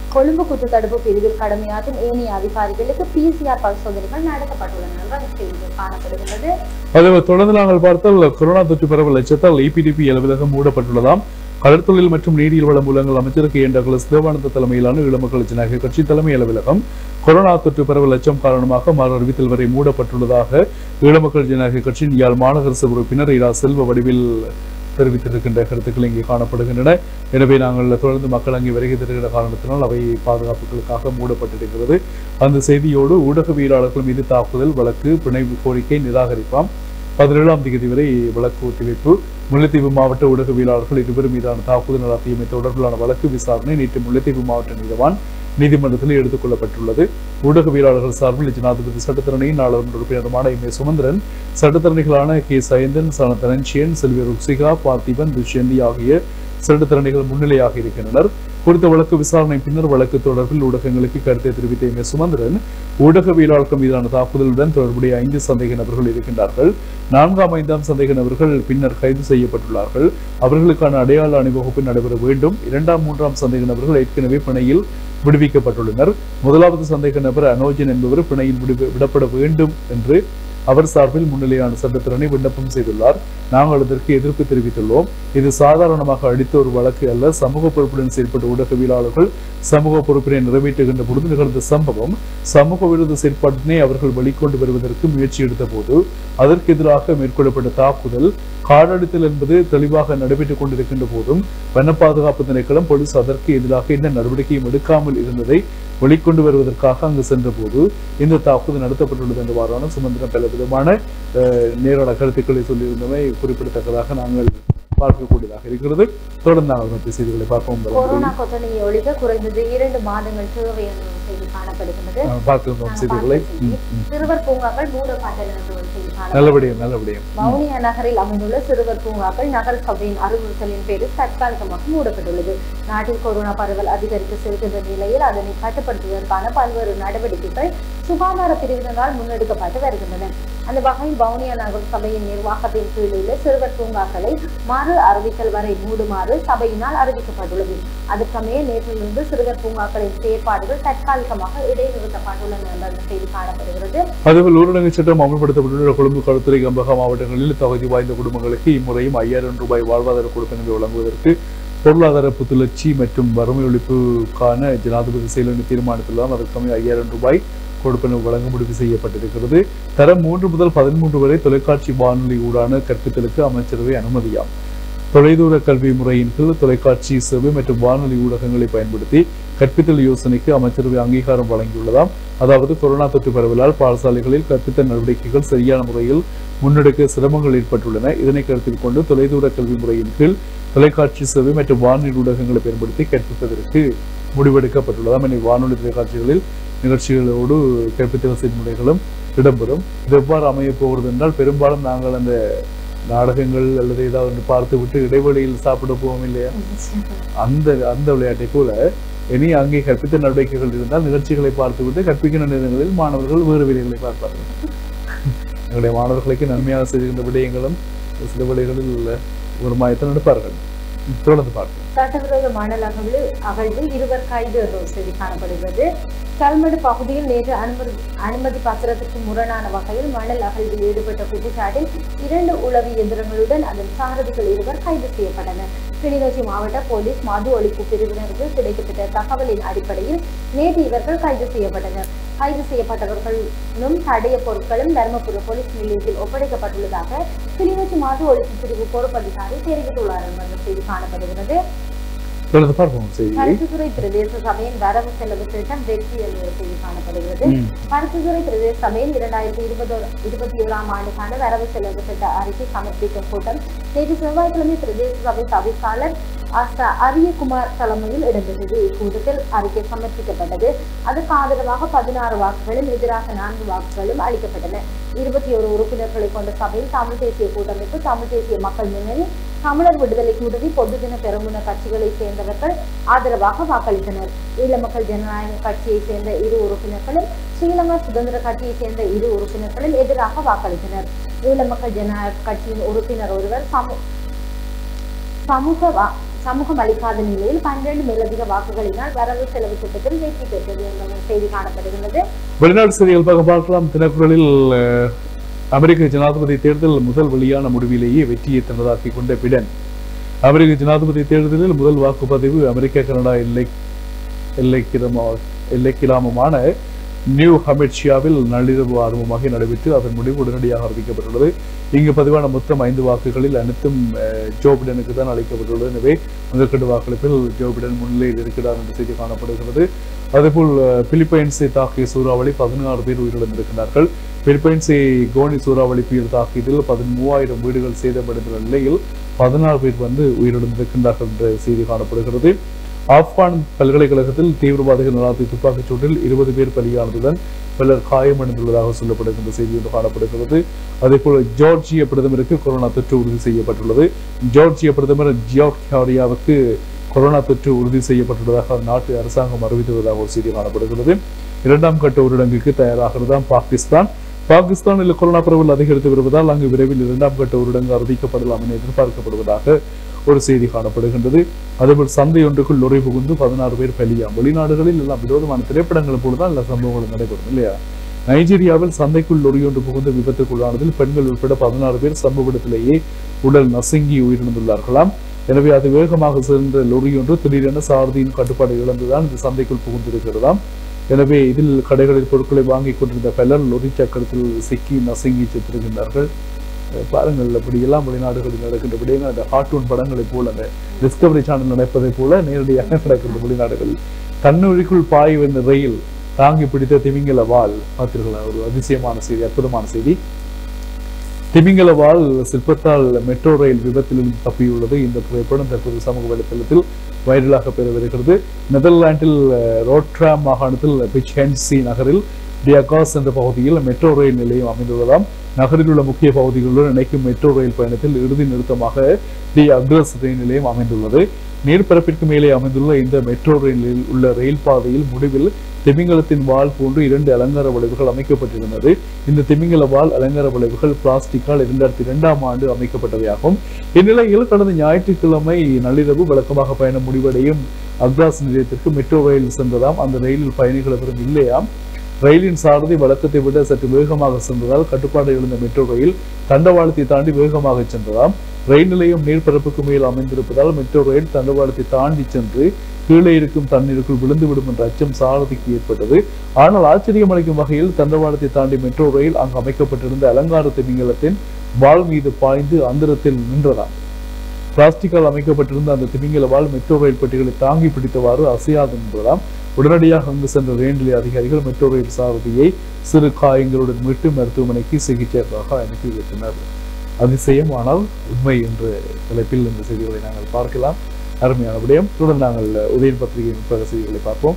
கொழும்பு குற்றத்தடுப்பு பிரிவில் கடமையாற்றும் ஏனைய அதிகாரிகளுக்கு பிசிஆர் பரிசோதனைகள் நடத்தப்பட்டுள்ளன என்று அந்த செய்தியில் காணப்படுகிறது அதே தொடர்ந்து நாங்கள் பார்த்தால் கொரோனா தொற்று பரவல் அச்சத்தால் இபிடிபி அலுவலகம் மூடப்பட்டுள்ளதாம் கடற்தொழில் மற்றும் நீரியல் வள மூலங்கள் அமைச்சர் கே என் டக்ளஸ் தேவானந்த தலைமையிலான இளமக்கள் ஜனநாயக கட்சி தலைமை அலுவலகம் கொரோனா தொற்று பரவல் அச்சம் காரணமாக மாறு அறிவித்தல் வரை மூடப்பட்டுள்ளதாக ஈழமக்கள் ஜனநாயக கட்சியின் யாழ் மாநகர சபை உறுப்பினர் இரா செல்வ வடிவில் தெரிவித்திருக்கின்ற கருத்துக்கள் இங்கே காணப்படுகின்றன எனவே நாங்கள் தொடர்ந்து மக்கள் அங்கே வருகை தருகிற காரணத்தினால் அவை பாதுகாப்புகளுக்காக மூடப்பட்டிருக்கிறது அந்த செய்தியோடு ஊடகவியலாளர்கள் மீது தாக்குதல் வழக்கு பிணைவு கோரிக்கை நிராகரிப்பாம் பதினேழாம் தேதி வரை வழக்கு ஒத்திவைப்பு முல்லைத்தீவு மாவட்ட ஊடகவியலாளர்கள் இருவர் மீதான தாக்குதல் நடத்தியமை தொடர்பிலான வழக்கு விசாரணை நேற்று முல்லைத்தீவு மாவட்ட நீதவான் நீதிமன்றத்தில் எடுத்துக் கொள்ளப்பட்டுள்ளது ஊடகவியலாளர்கள் சார்பில் ஜனாதிபதி சட்டத்தரணியின் நாடாளுமன்ற உறுப்பினருமான எம் ஏ சுமந்திரன் சட்டத்தரணிகளான கே சயந்தன் சன தனஞ்சியன் செல்வி ருக்சிகா பார்த்திபன் துஷ்யந்தி ஆகிய சட்டத்தரணிகள் முன்னிலையாக இருக்கின்றனர் குறித்த வழக்கு விசாரணை பின்னர் வழக்கு தொடர்பில் ஊடகங்களுக்கு கருத்தை தெரிவித்த எம் ஏ சுமந்திரன் ஊடகவியலாளர்கள் மீதான தாக்குதலுடன் தொடர்புடைய ஐந்து சந்தேக நபர்கள் இருக்கின்றார்கள் நான்காம் ஐந்தாம் சந்தேக நபர்கள் பின்னர் கைது செய்யப்பட்டுள்ளார்கள் அவர்களுக்கான அடையாள அணிவகுப்பு நடைபெற வேண்டும் இரண்டாம் மூன்றாம் சந்தேக நபர்கள் ஏற்கனவே பிணையில் விடுவிக்கப்பட்டுள்ளனர் முதலாவது சந்தேக நபர் அனோஜன் என்பவர் பிணையில் விடுவி- விடப்பட வேண்டும் என்று அவர் சார்பில் முன்னிலையான சட்டத்திறனை விண்ணப்பம் செய்துள்ளார் நாங்கள் அதற்கு எதிர்ப்பு தெரிவித்துள்ளோம் இது சாதாரணமாக அடித்த ஒரு வழக்கு அல்ல சமூக பொறுப்புடன் செயல்பட்ட ஊடகவியலாளர்கள் சமூக பொறுப்பினை நிறைவேற்றுகின்ற பொழுது நிகழ்ந்த சம்பவம் சமூக விரோத செயற்பாட்டினை அவர்கள் வெளிக்கொண்டு வருவதற்கு முயற்சி எடுத்த போது அதற்கு எதிராக மேற்கொள்ளப்பட்ட தாக்குதல் காடடித்தல் என்பது தெளிவாக நடைபெற்றுக் கொண்டிருக்கின்ற போதும் வன பாதுகாப்பு திணைக்களம் போலீஸ் அதற்கு எதிராக எந்த நடவடிக்கையும் எடுக்காமல் இருந்ததை வெளிக்கொண்டு வருவதற்காக அங்கு சென்றபோது இந்த தாக்குதல் நடத்தப்பட்டுள்ளது என்றவாறான சுமந்திரம் பல விதமான அஹ், நேரான கருத்துக்களை சொல்லியிருந்தமை குறிப்பிடத்தக்கதாக நாங்கள் பார்க்கக்கூடியதாக இருக்கிறது தொடர்ந்து நாங்கள் மற்ற செய்திகளை பார்ப்போம் கொரோனா கொத்தனையை ஒழிக்க குறைந்தது இரண்டு மாதங்கள் தேவை என்ற ஒரு செய்தி காணப்படுகிறது நாங்கள் பார்க்கின்றோம் நாங்கள் செய்திகளை பார்த்த செய்தி. ம், ம். சிறுவர் பூங்காக்கள் மூடப்பட்டன என்ற ஒரு செய்தி காணப்படுகிறது நல்லபடியும் நல்லபடியும் வவுனியா நகரில் அமைந்துள்ள சிறுவர் பூங்காக்கள் நகர சபையின் அறிவுறுத்தலின் பேரில் தற்காலிகமாக மூடப்பட்டுள்ளது நாட்டில் கொரோனா பரவல் அதிகரித்து செல்கின்ற நிலையில் அதனை கட்டுப்படுத்துவதற்கான பல்வேறு நடவடிக்கைகள் சுகாதார பிரிவினரால் முன்னெடுக்கப்பட்டு வருகின்றன அந்த வகையில் வவுனியா நகர சபையின் நிர்வாகத்தின் கீழ் உள்ள சிறுவர் பூங்காக்களை மறு அறிவித்தல் வரை மூடுமாறு சபையினால் அறிவிக்கப்பட்டுள்ளது அதற்கமைய நேற்றிலிருந்து சிறுவர் பூங்காக்களின் செயற்பாடுகள் தற்காலிகமாக இடைநிறுத்தப்பட்டுள்ளன என்ற அந்த செய்தி காணப்படுகிறது அதேபோல் ஊரடங்கு சட்டம் அமல்படுத்தப்பட்டுள்ள கொழும்பு களுத்துறை கம்பகா மாவட்டங்களில் தகுதி வாய்ந்த குடும்பங்களுக்கு இம்முறையும் ஐயாயிரம் ரூபாய் வாழ்வாதார கொடுப்பனவை வழங்குவதற்கு பொருளாதார புத்துணர்ச்சி மற்றும் வறுமை ஒழிப்புக்கான ஜனாதிபதி செயலணி தீர்மானித்துள்ளதால் அதற்கமே ஐயாயிரம் ரூபாய் கொடுப்பனவு வழங்க முடிவு செய்யப்பட்டிருக்கிறது தரம் மூன்று முதல் பதிமூன்று வரை தொலைக்காட்சி வானொலி ஊடான கற்பித்தலுக்கு அமைச்சரவை அனுமதியாம் தொலைதூர கல்வி முறையின் கீழ் தொலைக்காட்சி சேவை மற்றும் வானொலி ஊடகங்களை பயன்படுத்தி கற்பித்தல் யோசனைக்கு அமைச்சரவை அங்கீகாரம் வழங்கியுள்ளதாம் அதாவது கொரோனா தொற்று பரவலால் பாடசாலைகளில் கற்பித்தல் நடவடிக்கைகள் சரியான முறையில் முன்னெடுக்க சிரமங்கள் ஏற்பட்டுள்ளன இதனை கருத்தில் கொண்டு தொலைதூர கல்வி முறையின் கீழ் தொலைக்காட்சி சேவை மற்றும் வானொலி ஊடகங்களை பயன்படுத்தி கற்பிப்பதற்கு முடிவெடுக்கப்பட்டுள்ளதாம் எனவே வானொலி தொலைக்காட்சிகளில் நிகழ்ச்சிகளோடு கற்பித்தல் செயல்முறைகளும் இடம்பெறும் இது எவ்வாறு அமையப் போகிறது என்றால் பெரும்பாலும் நாங்கள் அந்த நாடகங்கள் அல்லது ஏதாவது ஒன்று பார்த்து விட்டு இடைவெளியில் சாப்பிட போவோம் இல்லையா அந்த அந்த விளையாட்டை போல இனி அங்கே கற்பித்த நடவடிக்கைகள் இருந்தால் நிகழ்ச்சிகளை பார்த்துவிட்டு கற்பிக்கின்ற நேரங்களில் மாணவர்கள் வேறு வேலைகளை பார்ப்பார்கள் எங்களுடைய மாணவர்களுக்கு நன்மையாக செய்கின்ற விடயங்களும் சில விடைகளில் ஒரு மாயத்தில் நடப்பார்கள் தொடர்ந்து பார்ப்போம் சட்டவிரோத மணல் அகழ்வு அகழ்வு இருவர் கைது என்ற ஒரு செய்தி காணப்படுகிறது கல்மடு பகுதியில் நேற்று அனுமதி அனுமதி பத்திரத்துக்கு முரணான வகையில் மணல் அகழ்வில் ஈடுபட்ட குற்றச்சாட்டில் இரண்டு உளவி எந்திரங்களுடன் அதன் சாரதிகள் இருவர் கைது செய்யப்பட்டனர் கிளிநொச்சி மாவட்ட போலீஸ் மது ஒழிப்பு பிரிவினருக்கு கிடைக்கப்பட்ட தகவலின் அடிப்படையில் நேற்று இவர்கள் கைது செய்யப்பட்டனர் கைது செய்யப்பட்டவர்களும் தடைய பொருட்களும் தருமபுர போலீஸ் நிலையத்தில் ஒப்படைக்கப்பட்டுள்ளதாக கிளிநொச்சி மது ஒழிப்பு பிரிவு பொறுப்பதிகாரி தெரிவித்துள்ளார் என்ற செய்தி காணப்படுகிறது தொடர்ந்து பார்ப்போம் செய்தியை பருத்தித்துறை பிரதேச சபையின் வரவு செலவு திட்டம் வெற்றி என்ற ஒரு செய்தி காணப்படுகிறது ம். பருத்தித்துறை பிரதேச சபையின் இரண்டாயிரத்தி இருபது இருபத்தி ஏழாம் ஆண்டுக்கான வரவு செலவு திட்ட அறிக்கை சமர்ப்பிக்கும் கூட்டம் நேற்று செவ்வாய்க்கிழமை பிரதேச சபை தவிசாளர் ஆசா அரியகுமார் தலைமையில் இடம்பெற்றது இக்கூட்டத்தில் அறிக்கை சமர்ப்பிக்கப்பட்டது அதற்கு ஆதரவாக பதினாறு வாக்குகளும் எதிராக நான்கு வாக்குகளும் அளிக்கப்பட்டன இருபத்தி ஒரு உறுப்பினர்களை கொண்ட சபையில் தமிழ் தேசிய கூட்டமைப்பு தமிழ் தேசிய மக்கள் முன்னணி தமிழர் விடுதலை கூட்டணி பொதுஜன பெரமுன கட்சிகளை சேர்ந்தவர்கள் ஆதரவாக வாக்களித்தனர் ஈழ மக்கள் ஜனநாயக கட்சியை சேர்ந்த இரு உறுப்பினர்களும் ஸ்ரீலங்கா சுதந்திர கட்சியை சேர்ந்த இரு உறுப்பினர்களும் எதிராக வாக்களித்தனர் ஈழ மக்கள் ஜனநாயக கட்சியின் உறுப்பினர் ஒருவர் சமூ சமூக வா- சமூகம் அளிக்காத நிலையில் பன்னிரண்டு மேலதிக வாக்குகளினால் வரவு செலவு திட்டத்தில் வெற்றி பெற்றது என்ற செய்தி காணப்படுகிறது வெளிநாட்டு செய்திகள் பார்க்க பார்க்கலாம் தினக்குரலில் அஹ், அமெரிக்க ஜனாதிபதி தேர்தல் முதல் வெளியான முடிவிலேயே வெற்றியை தனதாக்கி கொண்ட பிடன் அமெரிக்க ஜனாதிபதி தேர்தலில் முதல் வாக்குப்பதிவு அமெரிக்க கனடா எல்லை எல்லைக்கிரமா எல்லைக்கிராமமான நியூ ஹமெட்ஷியாவில் நள்ளிரவு ஆர்வமாக நடைபெற்று அதன் முடிவு உடனடியாக அறிவிக்கப்பட்டுள்ளது இங்கு பதிவான மொத்தம் ஐந்து வாக்குகளில் அனைத்தும் அஹ், ஜோ பிடனுக்கு தான் அளிக்கப்பட்டுள்ளது எனவே முதற்கட்ட வாக்களிப்பில் ஜோ பிடன் முன்னிலையில் இருக்கிறார் என்ற செய்தி காணப்படுகிறது அதேபோல் அஹ், பிலிப்பைன்ஸை தாக்கிய சூறாவளி பதினாறு பேர் உயிரிழந்திருக்கிறார்கள் பிலிப்பைன்ஸை கோனி சூறாவளி புயல் தாக்கியதில் பதிமூவாயிரம் வீடுகள் சேதமடைந்துள்ள நிலையில் பதினாறு பேர் வந்து உயிரிழந்திருக்கின்றார்கள் என்ற செய்தி காணப்படுகிறது ஆப்கான் பல்கலைக்கழகத்தில் தீவிரவாதிகள் நடாத்திய துப்பாக்கிச் சூட்டில் இருபது பேர் பலியானதுடன் பலர் காயமடைந்துள்ளதாக சொல்லப்படுகின்ற செய்தி ஒன்று காணப்படுகிறது அதேபோல் ஜார்ஜிய பிரதமருக்கு கொரோனா தொற்று உறுதி செய்யப்பட்டுள்ளது ஜார்ஜிய பிரதமர் ஜியோர்கியாரியாவுக்கு கொரோனா தொற்று உறுதி செய்யப்பட்டுள்ளதாக அந்நாட்டு அரசாங்கம் அறிவித்துள்ளதாக ஒரு செய்தி காணப்படுகிறது இரண்டாம் கட்ட ஊரடங்குக்கு தயாராகிறதாம் பாகிஸ்தான் பாகிஸ்தானில் கொரோனா பரவல் அதிகரித்து வருவதால் அங்கு விரைவில் இரண்டாம் கட்ட ஊரடங்கு அறிவிக்கப்படலாம் என எதிர்பார்க்கப்படுவதாக ஒரு செய்தி காணப்படுகின்றது அதேபோல் சந்தை ஒன்றுக்குள் நுழை புகுந்து பதினாறு பேர் பலியாம் வெளிநாடுகளில் எல்லாம் விரோதமான திரைப்படங்கள் போலதான் எல்லா சம்பவங்களும் நடைபெறும் இல்லையா நைஜீரியாவில் சந்தைக்குள் லொரி ஒன்று புகுந்து விபத்துக்குள்ளானதில் பெண்கள் உட்பட பதினாறு பேர் சம்பவ இடத்திலேயே உடல் நசுங்கி உயிரிழந்துள்ளார்களாம் எனவே அது வேகமாக சென்ற லொரி ஒன்று திடீரென சாரதியின் கட்டுப்பாடு இழந்துதான் இந்த சந்தைக்குள் புகுந்திருக்கிறதாம் எனவே இதில் கடைகளில் பொருட்களை வாங்கிக் கொண்டிருந்த பலர் லொரி சக்கரத்தில் சிக்கி நசுங்கி செத்திருக்கின்றார்கள் அஹ் பாருங்கள் அப்படி எல்லாம் வெளிநாடுகளில் நடக்கின்ற விடயங்கள் அந்த கார்ட்டூன் படங்களைப் போல அந்த டிஸ்கவரி சேனல் நடப்பதைப் போல நேரடியாக நடக்கின்ற வெளிநாடுகளில் தன்னுழிக்குள் பாய் வந்த ரயில் தாங்கி பிடித்த திமிங்கல வால் பார்த்தீர்களா ஒரு அதிசயமான செய்தி அற்புதமான செய்தி திமிங்கல வால் சிற்பத்தால் மெட்ரோ ரயில் விபத்திலிருந்து தப்பியுள்ளது இந்த புகைப்படம் தற்போது சமூக வலைத்தளத்தில் வைரலாக பெற வருகிறது நெதர்லாண்டில் அஹ், ரோட்ராம் மாகாணத்தில் பிச்ஹென்சி நகரில் டியகாஸ் என்ற பகுதியில் மெட்ரோ ரயில் நிலையம் அமைந்துள்ளதாம் நகரில் உள்ள முக்கிய பகுதிகளுடன் இணைக்கும் மெட்ரோ ரயில் பயணத்தில் இறுதி நிறுத்தமாக டி அக்ரஸ் ரயில் நிலையம் அமைந்துள்ளது நீர்ப்பரப்பிற்கு மேலே அமைந்துள்ள இந்த மெட்ரோ ரயிலில் உள்ள ரயில் பாதையில் முடிவில் திமிங்கலத்தின் வால் போன்று இரண்டு அலங்கார வளைவுகள் அமைக்கப்பட்டிருந்தது இந்த திமிங்கல வால் அலங்கார வளைவுகள் பிளாஸ்டிக்கால் இரண்டாயிரத்தி இரண்டாம் ஆண்டு அமைக்கப்பட்டவையாகும் இந்நிலையில் கடந்த ஞாயிற்றுக்கிழமை நள்ளிரவு வழக்கமாக பயணம் முடிவடையும் அக்ராஸ் நிலையத்திற்கு மெட்ரோ ரயில் சென்றதாம் அந்த ரயிலில் பயணிகள் எவரும் இல்லையாம் ரயிலின் சாரதி வழக்கத்தை விட சற்று வேகமாக சென்றதால் கட்டுப்பாடு இழந்த மெட்ரோ ரயில் தண்டவாளத்தை தாண்டி வேகமாக சென்றதாம் ரயில் நிலையம் நீர்ப்பரப்புக்கு மேல் அமைந்திருப்பதால் மெட்ரோ ரயில் தண்டவாளத்தை தாண்டி சென்று கீழே இருக்கும் தண்ணீருக்குள் விழுந்துவிடும் என்ற அச்சம் சாரதிக்கு ஏற்பட்டது ஆனால் ஆச்சரியம் அளிக்கும் வகையில் தண்டவாளத்தை தாண்டி மெட்ரோ ரயில் அங்கு அமைக்கப்பட்டிருந்த அலங்கார திமிங்கலத்தின் வால் மீது பாய்ந்து அந்தரத்தில் நின்றதாம் பிளாஸ்டிக்கால் அமைக்கப்பட்டிருந்த அந்த திமிங்கல வால் மெட்ரோ ரயில் பெட்டிகளை தாங்கி பிடித்தவாறு அசையாது நின்றதாம் உடனடியாக அங்கு சென்ற ரயில் நிலைய அதிகாரிகள் மெட்ரோ ரயில் சாரதியை சிறு காயங்களுடன் மீட்டு மருத்துவமனைக்கு சிகிச்சைக்காக அனுப்பி வைத்தனர் அதிசயம் ஆனால் உண்மை என்ற தலைப்பில் இந்த செய்திகளை நாங்கள் பார்க்கலாம் அருமையான விடயம் தொடர்ந்து நாங்கள் உதயன் பத்திரிகையின் பிற செய்திகளை பார்ப்போம்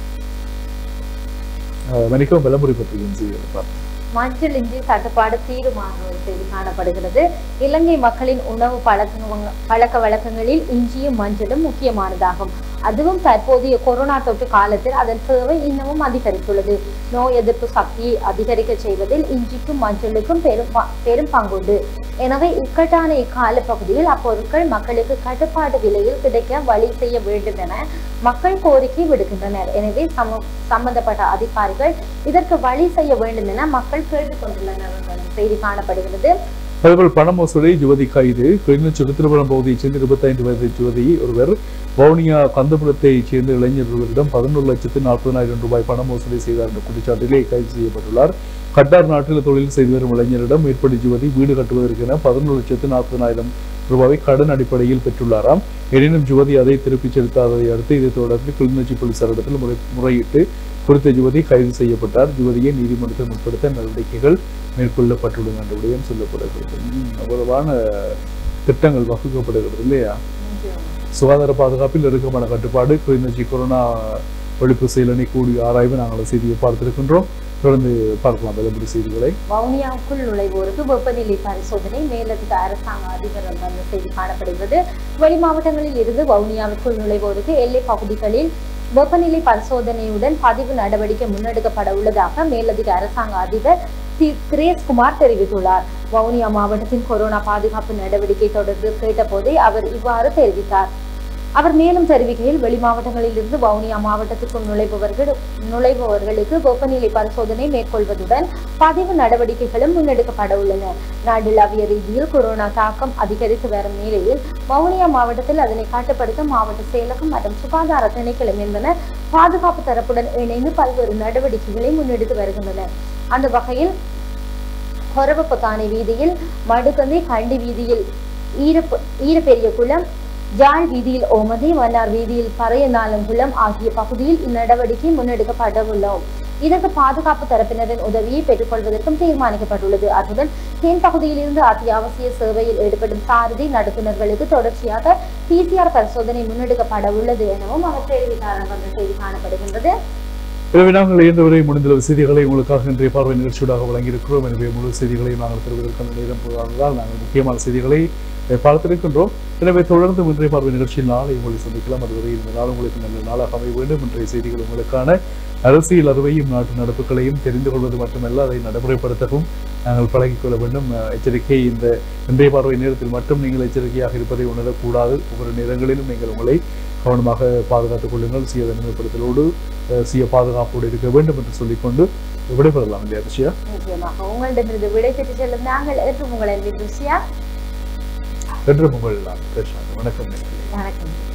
அஹ் மன்னிக்கவும் விளம்பரி பத்திரிகையின் செய்திகளை பார்ப்போம் மஞ்சள் இஞ்சி தட்டுப்பாடு தீருமான ஒரு செய்தி காணப்படுகிறது இலங்கை மக்களின் உணவு பழக்க பழக்க வழக்கங்களில் இஞ்சியும் மஞ்சளும் முக்கியமானதாகும் அதுவும் தற்போதைய கொரோனா தொற்று காலத்தில் அதன் தேவை இன்னமும் அதிகரித்துள்ளது நோய் எதிர்ப்பு சக்தியை அதிகரிக்க செய்வதில் இஞ்சிக்கும் மஞ்சளுக்கும் பெரும் ப- பெரும் பங்குண்டு எனவே இக்கட்டான இக்கால பகுதியில் அப்பொருட்கள் மக்களுக்கு கட்டுப்பாட்டு விலையில் கிடைக்க வழி செய்ய வேண்டும் என மக்கள் கோரிக்கை விடுக்கின்றனர் எனவே சம சம்பந்தப்பட்ட அதிகாரிகள் இதற்கு வழி செய்ய வேண்டும் என மக்கள் கேட்டுக்கொண்டுள்ளனர் என்ற செய்தி காணப்படுகிறது அதேபோல் பண மோசடி யுவதி கைது கிளிநொச்சி திருபுரம் பகுதியைச் சேர்ந்த இருபத்தைந்து வயது யுவதி ஒருவர் வவுனியா கந்தபுரத்தைச் சேர்ந்த இளைஞர் ஒருவரிடம் பதினொரு லட்சத்து நாற்பதாயிரம் ரூபாய் பண மோசடி செய்தார் என்ற குற்றச்சாட்டிலே கைது செய்யப்பட்டுள்ளார் கட்டார் நாட்டில் தொழில் செய்து வரும் இளைஞரிடம் மேற்படி யுவதி வீடு கட்டுவதற்கென பதினொரு லட்சத்து நாற்பதாயிரம் ரூபாவை கடன் அடிப்படையில் பெற்றுள்ளாராம் எனினும் யுவதி அதை திருப்பிச் செலுத்தாததை அடுத்து இது தொடர்பில் கிளிநொச்சி போலீசாரிடத்தில் முறை முறையிட்டு குறித்த யுவதி கைது செய்யப்பட்டார் யுவதியை நீதிமன்றத்தில் முற்படுத்த நடவடிக்கைகள் மேற்கொள்ளப்பட்டுள்ளன என்ற விடயம் சொல்லப்படுகிறது ம், அவ்வளவான திட்டங்கள் வகுக்கப்படுகிறது இல்லையா சுகாதார பாதுகாப்பில் இறுக்கமான கட்டுப்பாடு கிளிநொச்சி கொரோனா ஒழிப்பு செயலணி கூடிய ஆராய்வு நாங்கள் செய்தியை பார்த்திருக்கின்றோம் தொடர்ந்து பார்க்கலாம் விளம்பர செய்திகளை வவுனியாவுக்குள் நுழைவோருக்கு வெப்பநிலை பரிசோதனை மேலதிக அரசாங்க அதிபர் வந்த செய்தி காணப்படுகிறது வெளி மாவட்டங்களில் இருந்து வவுனியாவுக்குள் நுழைவோருக்கு எல்லை பகுதிகளில் வெப்பநிலை பரிசோதனையுடன் பதிவு நடவடிக்கை முன்னெடுக்கப்பட உள்ளதாக மேலதிக அரசாங்க அதிபர் தி கிரேஸ்குமார் தெரிவித்துள்ளார் வவுனியா மாவட்டத்தின் கொரோனா பாதுகாப்பு நடவடிக்கை தொடர்பில் கேட்டபோதே அவர் இவ்வாறு தெரிவித்தார் அவர் மேலும் தெரிவிக்கையில் வெளி மாவட்டங்களில் இருந்து வவுனியா மாவட்டத்திற்குள் நுழைபவர்கள் நுழைபவர்களுக்கு வெப்பநிலை பரிசோதனை மேற்கொள்வதுடன் பதிவு நடவடிக்கைகளும் முன்னெடுக்கப்பட உள்ளன நாடுளாவிய ரீதியில் கொரோனா தாக்கம் அதிகரித்து வரும் நிலையில் வவுனியா மாவட்டத்தில் அதனை கட்டுப்படுத்த மாவட்ட செயலகம் மற்றும் சுகாதார திணைக்களம் என்பன பாதுகாப்பு தரப்புடன் இணைந்து பல்வேறு நடவடிக்கைகளை முன்னெடுத்து வருகின்றன அந்த வகையில் கொரவப்பக்கானை வீதியில் மடுக்கந்தி கண்டி வீதியில் ஈரப்பு ஈரப்பெரிய குளம் ஜாழ் வீதியில் ஓமதி மன்னார் வீதியில் பறையநாளங்குளம் ஆகிய பகுதியில் இந்நடவடிக்கை முன்னெடுக்கப்பட உள்ளோம் இதற்கு பாதுகாப்பு தரப்பினரின் உதவியை பெற்றுக்கொள்வதற்கும் தீர்மானிக்கப்பட்டுள்ளது அத்துடன் தென் பகுதியில் இருந்து அத்தியாவசிய சேவையில் ஈடுபடும் சாரதி நடத்துனர்களுக்கு தொடர்ச்சியாக பிசிஆர் பரிசோதனை முன்னெடுக்கப்பட உள்ளது எனவும் அவர் தெரிவித்தார் என்ற செய்தி காணப்படுகின்றது எனவே நாங்கள் இயன்றவரை முடிந்த செய்திகளை உங்களுக்காக இன்றைய பார்வை நிகழ்ச்சியூடாக வழங்கியிருக்கிறோம் எனவே முழு செய்திகளையும் நாங்கள் பெறுவதற்கான நேரம் போதாததால் நாங்கள் முக்கியமான செய்திகளை அஹ், பார்த்திருக்கின்றோம் எனவே தொடர்ந்து இன்றைய பார்வை நிகழ்ச்சியில் நாளை உங்களை சந்திக்கலாம் அதுவரை இந்த நாள் உங்களுக்கு நல்ல நாளாக அமைய வேண்டும் இன்றைய செய்திகள் உங்களுக்கான அரசியல் அறிவையும் நாட்டு நடப்புகளையும் தெரிந்து கொள்வது மட்டுமல்ல அதை நடைமுறைப்படுத்தவும் நாங்கள் பழகிக் கொள்ள வேண்டும் அஹ், எச்சரிக்கை இந்த இன்றைய பார்வை நேரத்தில் மட்டும் நீங்கள் எச்சரிக்கையாக இருப்பதை உணரக்கூடாது ஒவ்வொரு நேரங்களிலும் நீங்கள் உங்களை கவனமாக பாதுகாத்துக் கொள்ளுங்கள் சுய தனிமைப்படுத்தலோடு அஹ், சுய பாதுகாப்போடு இருக்க வேண்டும் என்று சொல்லிக்கொண்டு விடைபெறலாம் இல்லையா ரிஷியா நிச்சயமாக உங்களிடமிருந்து விடை பெற்று செல்லும் நாங்கள் என்று உங்களை ருசியா என்று உங்கள் நான் பிரசாந்த் வணக்கம் நேயர்களே. வணக்கம்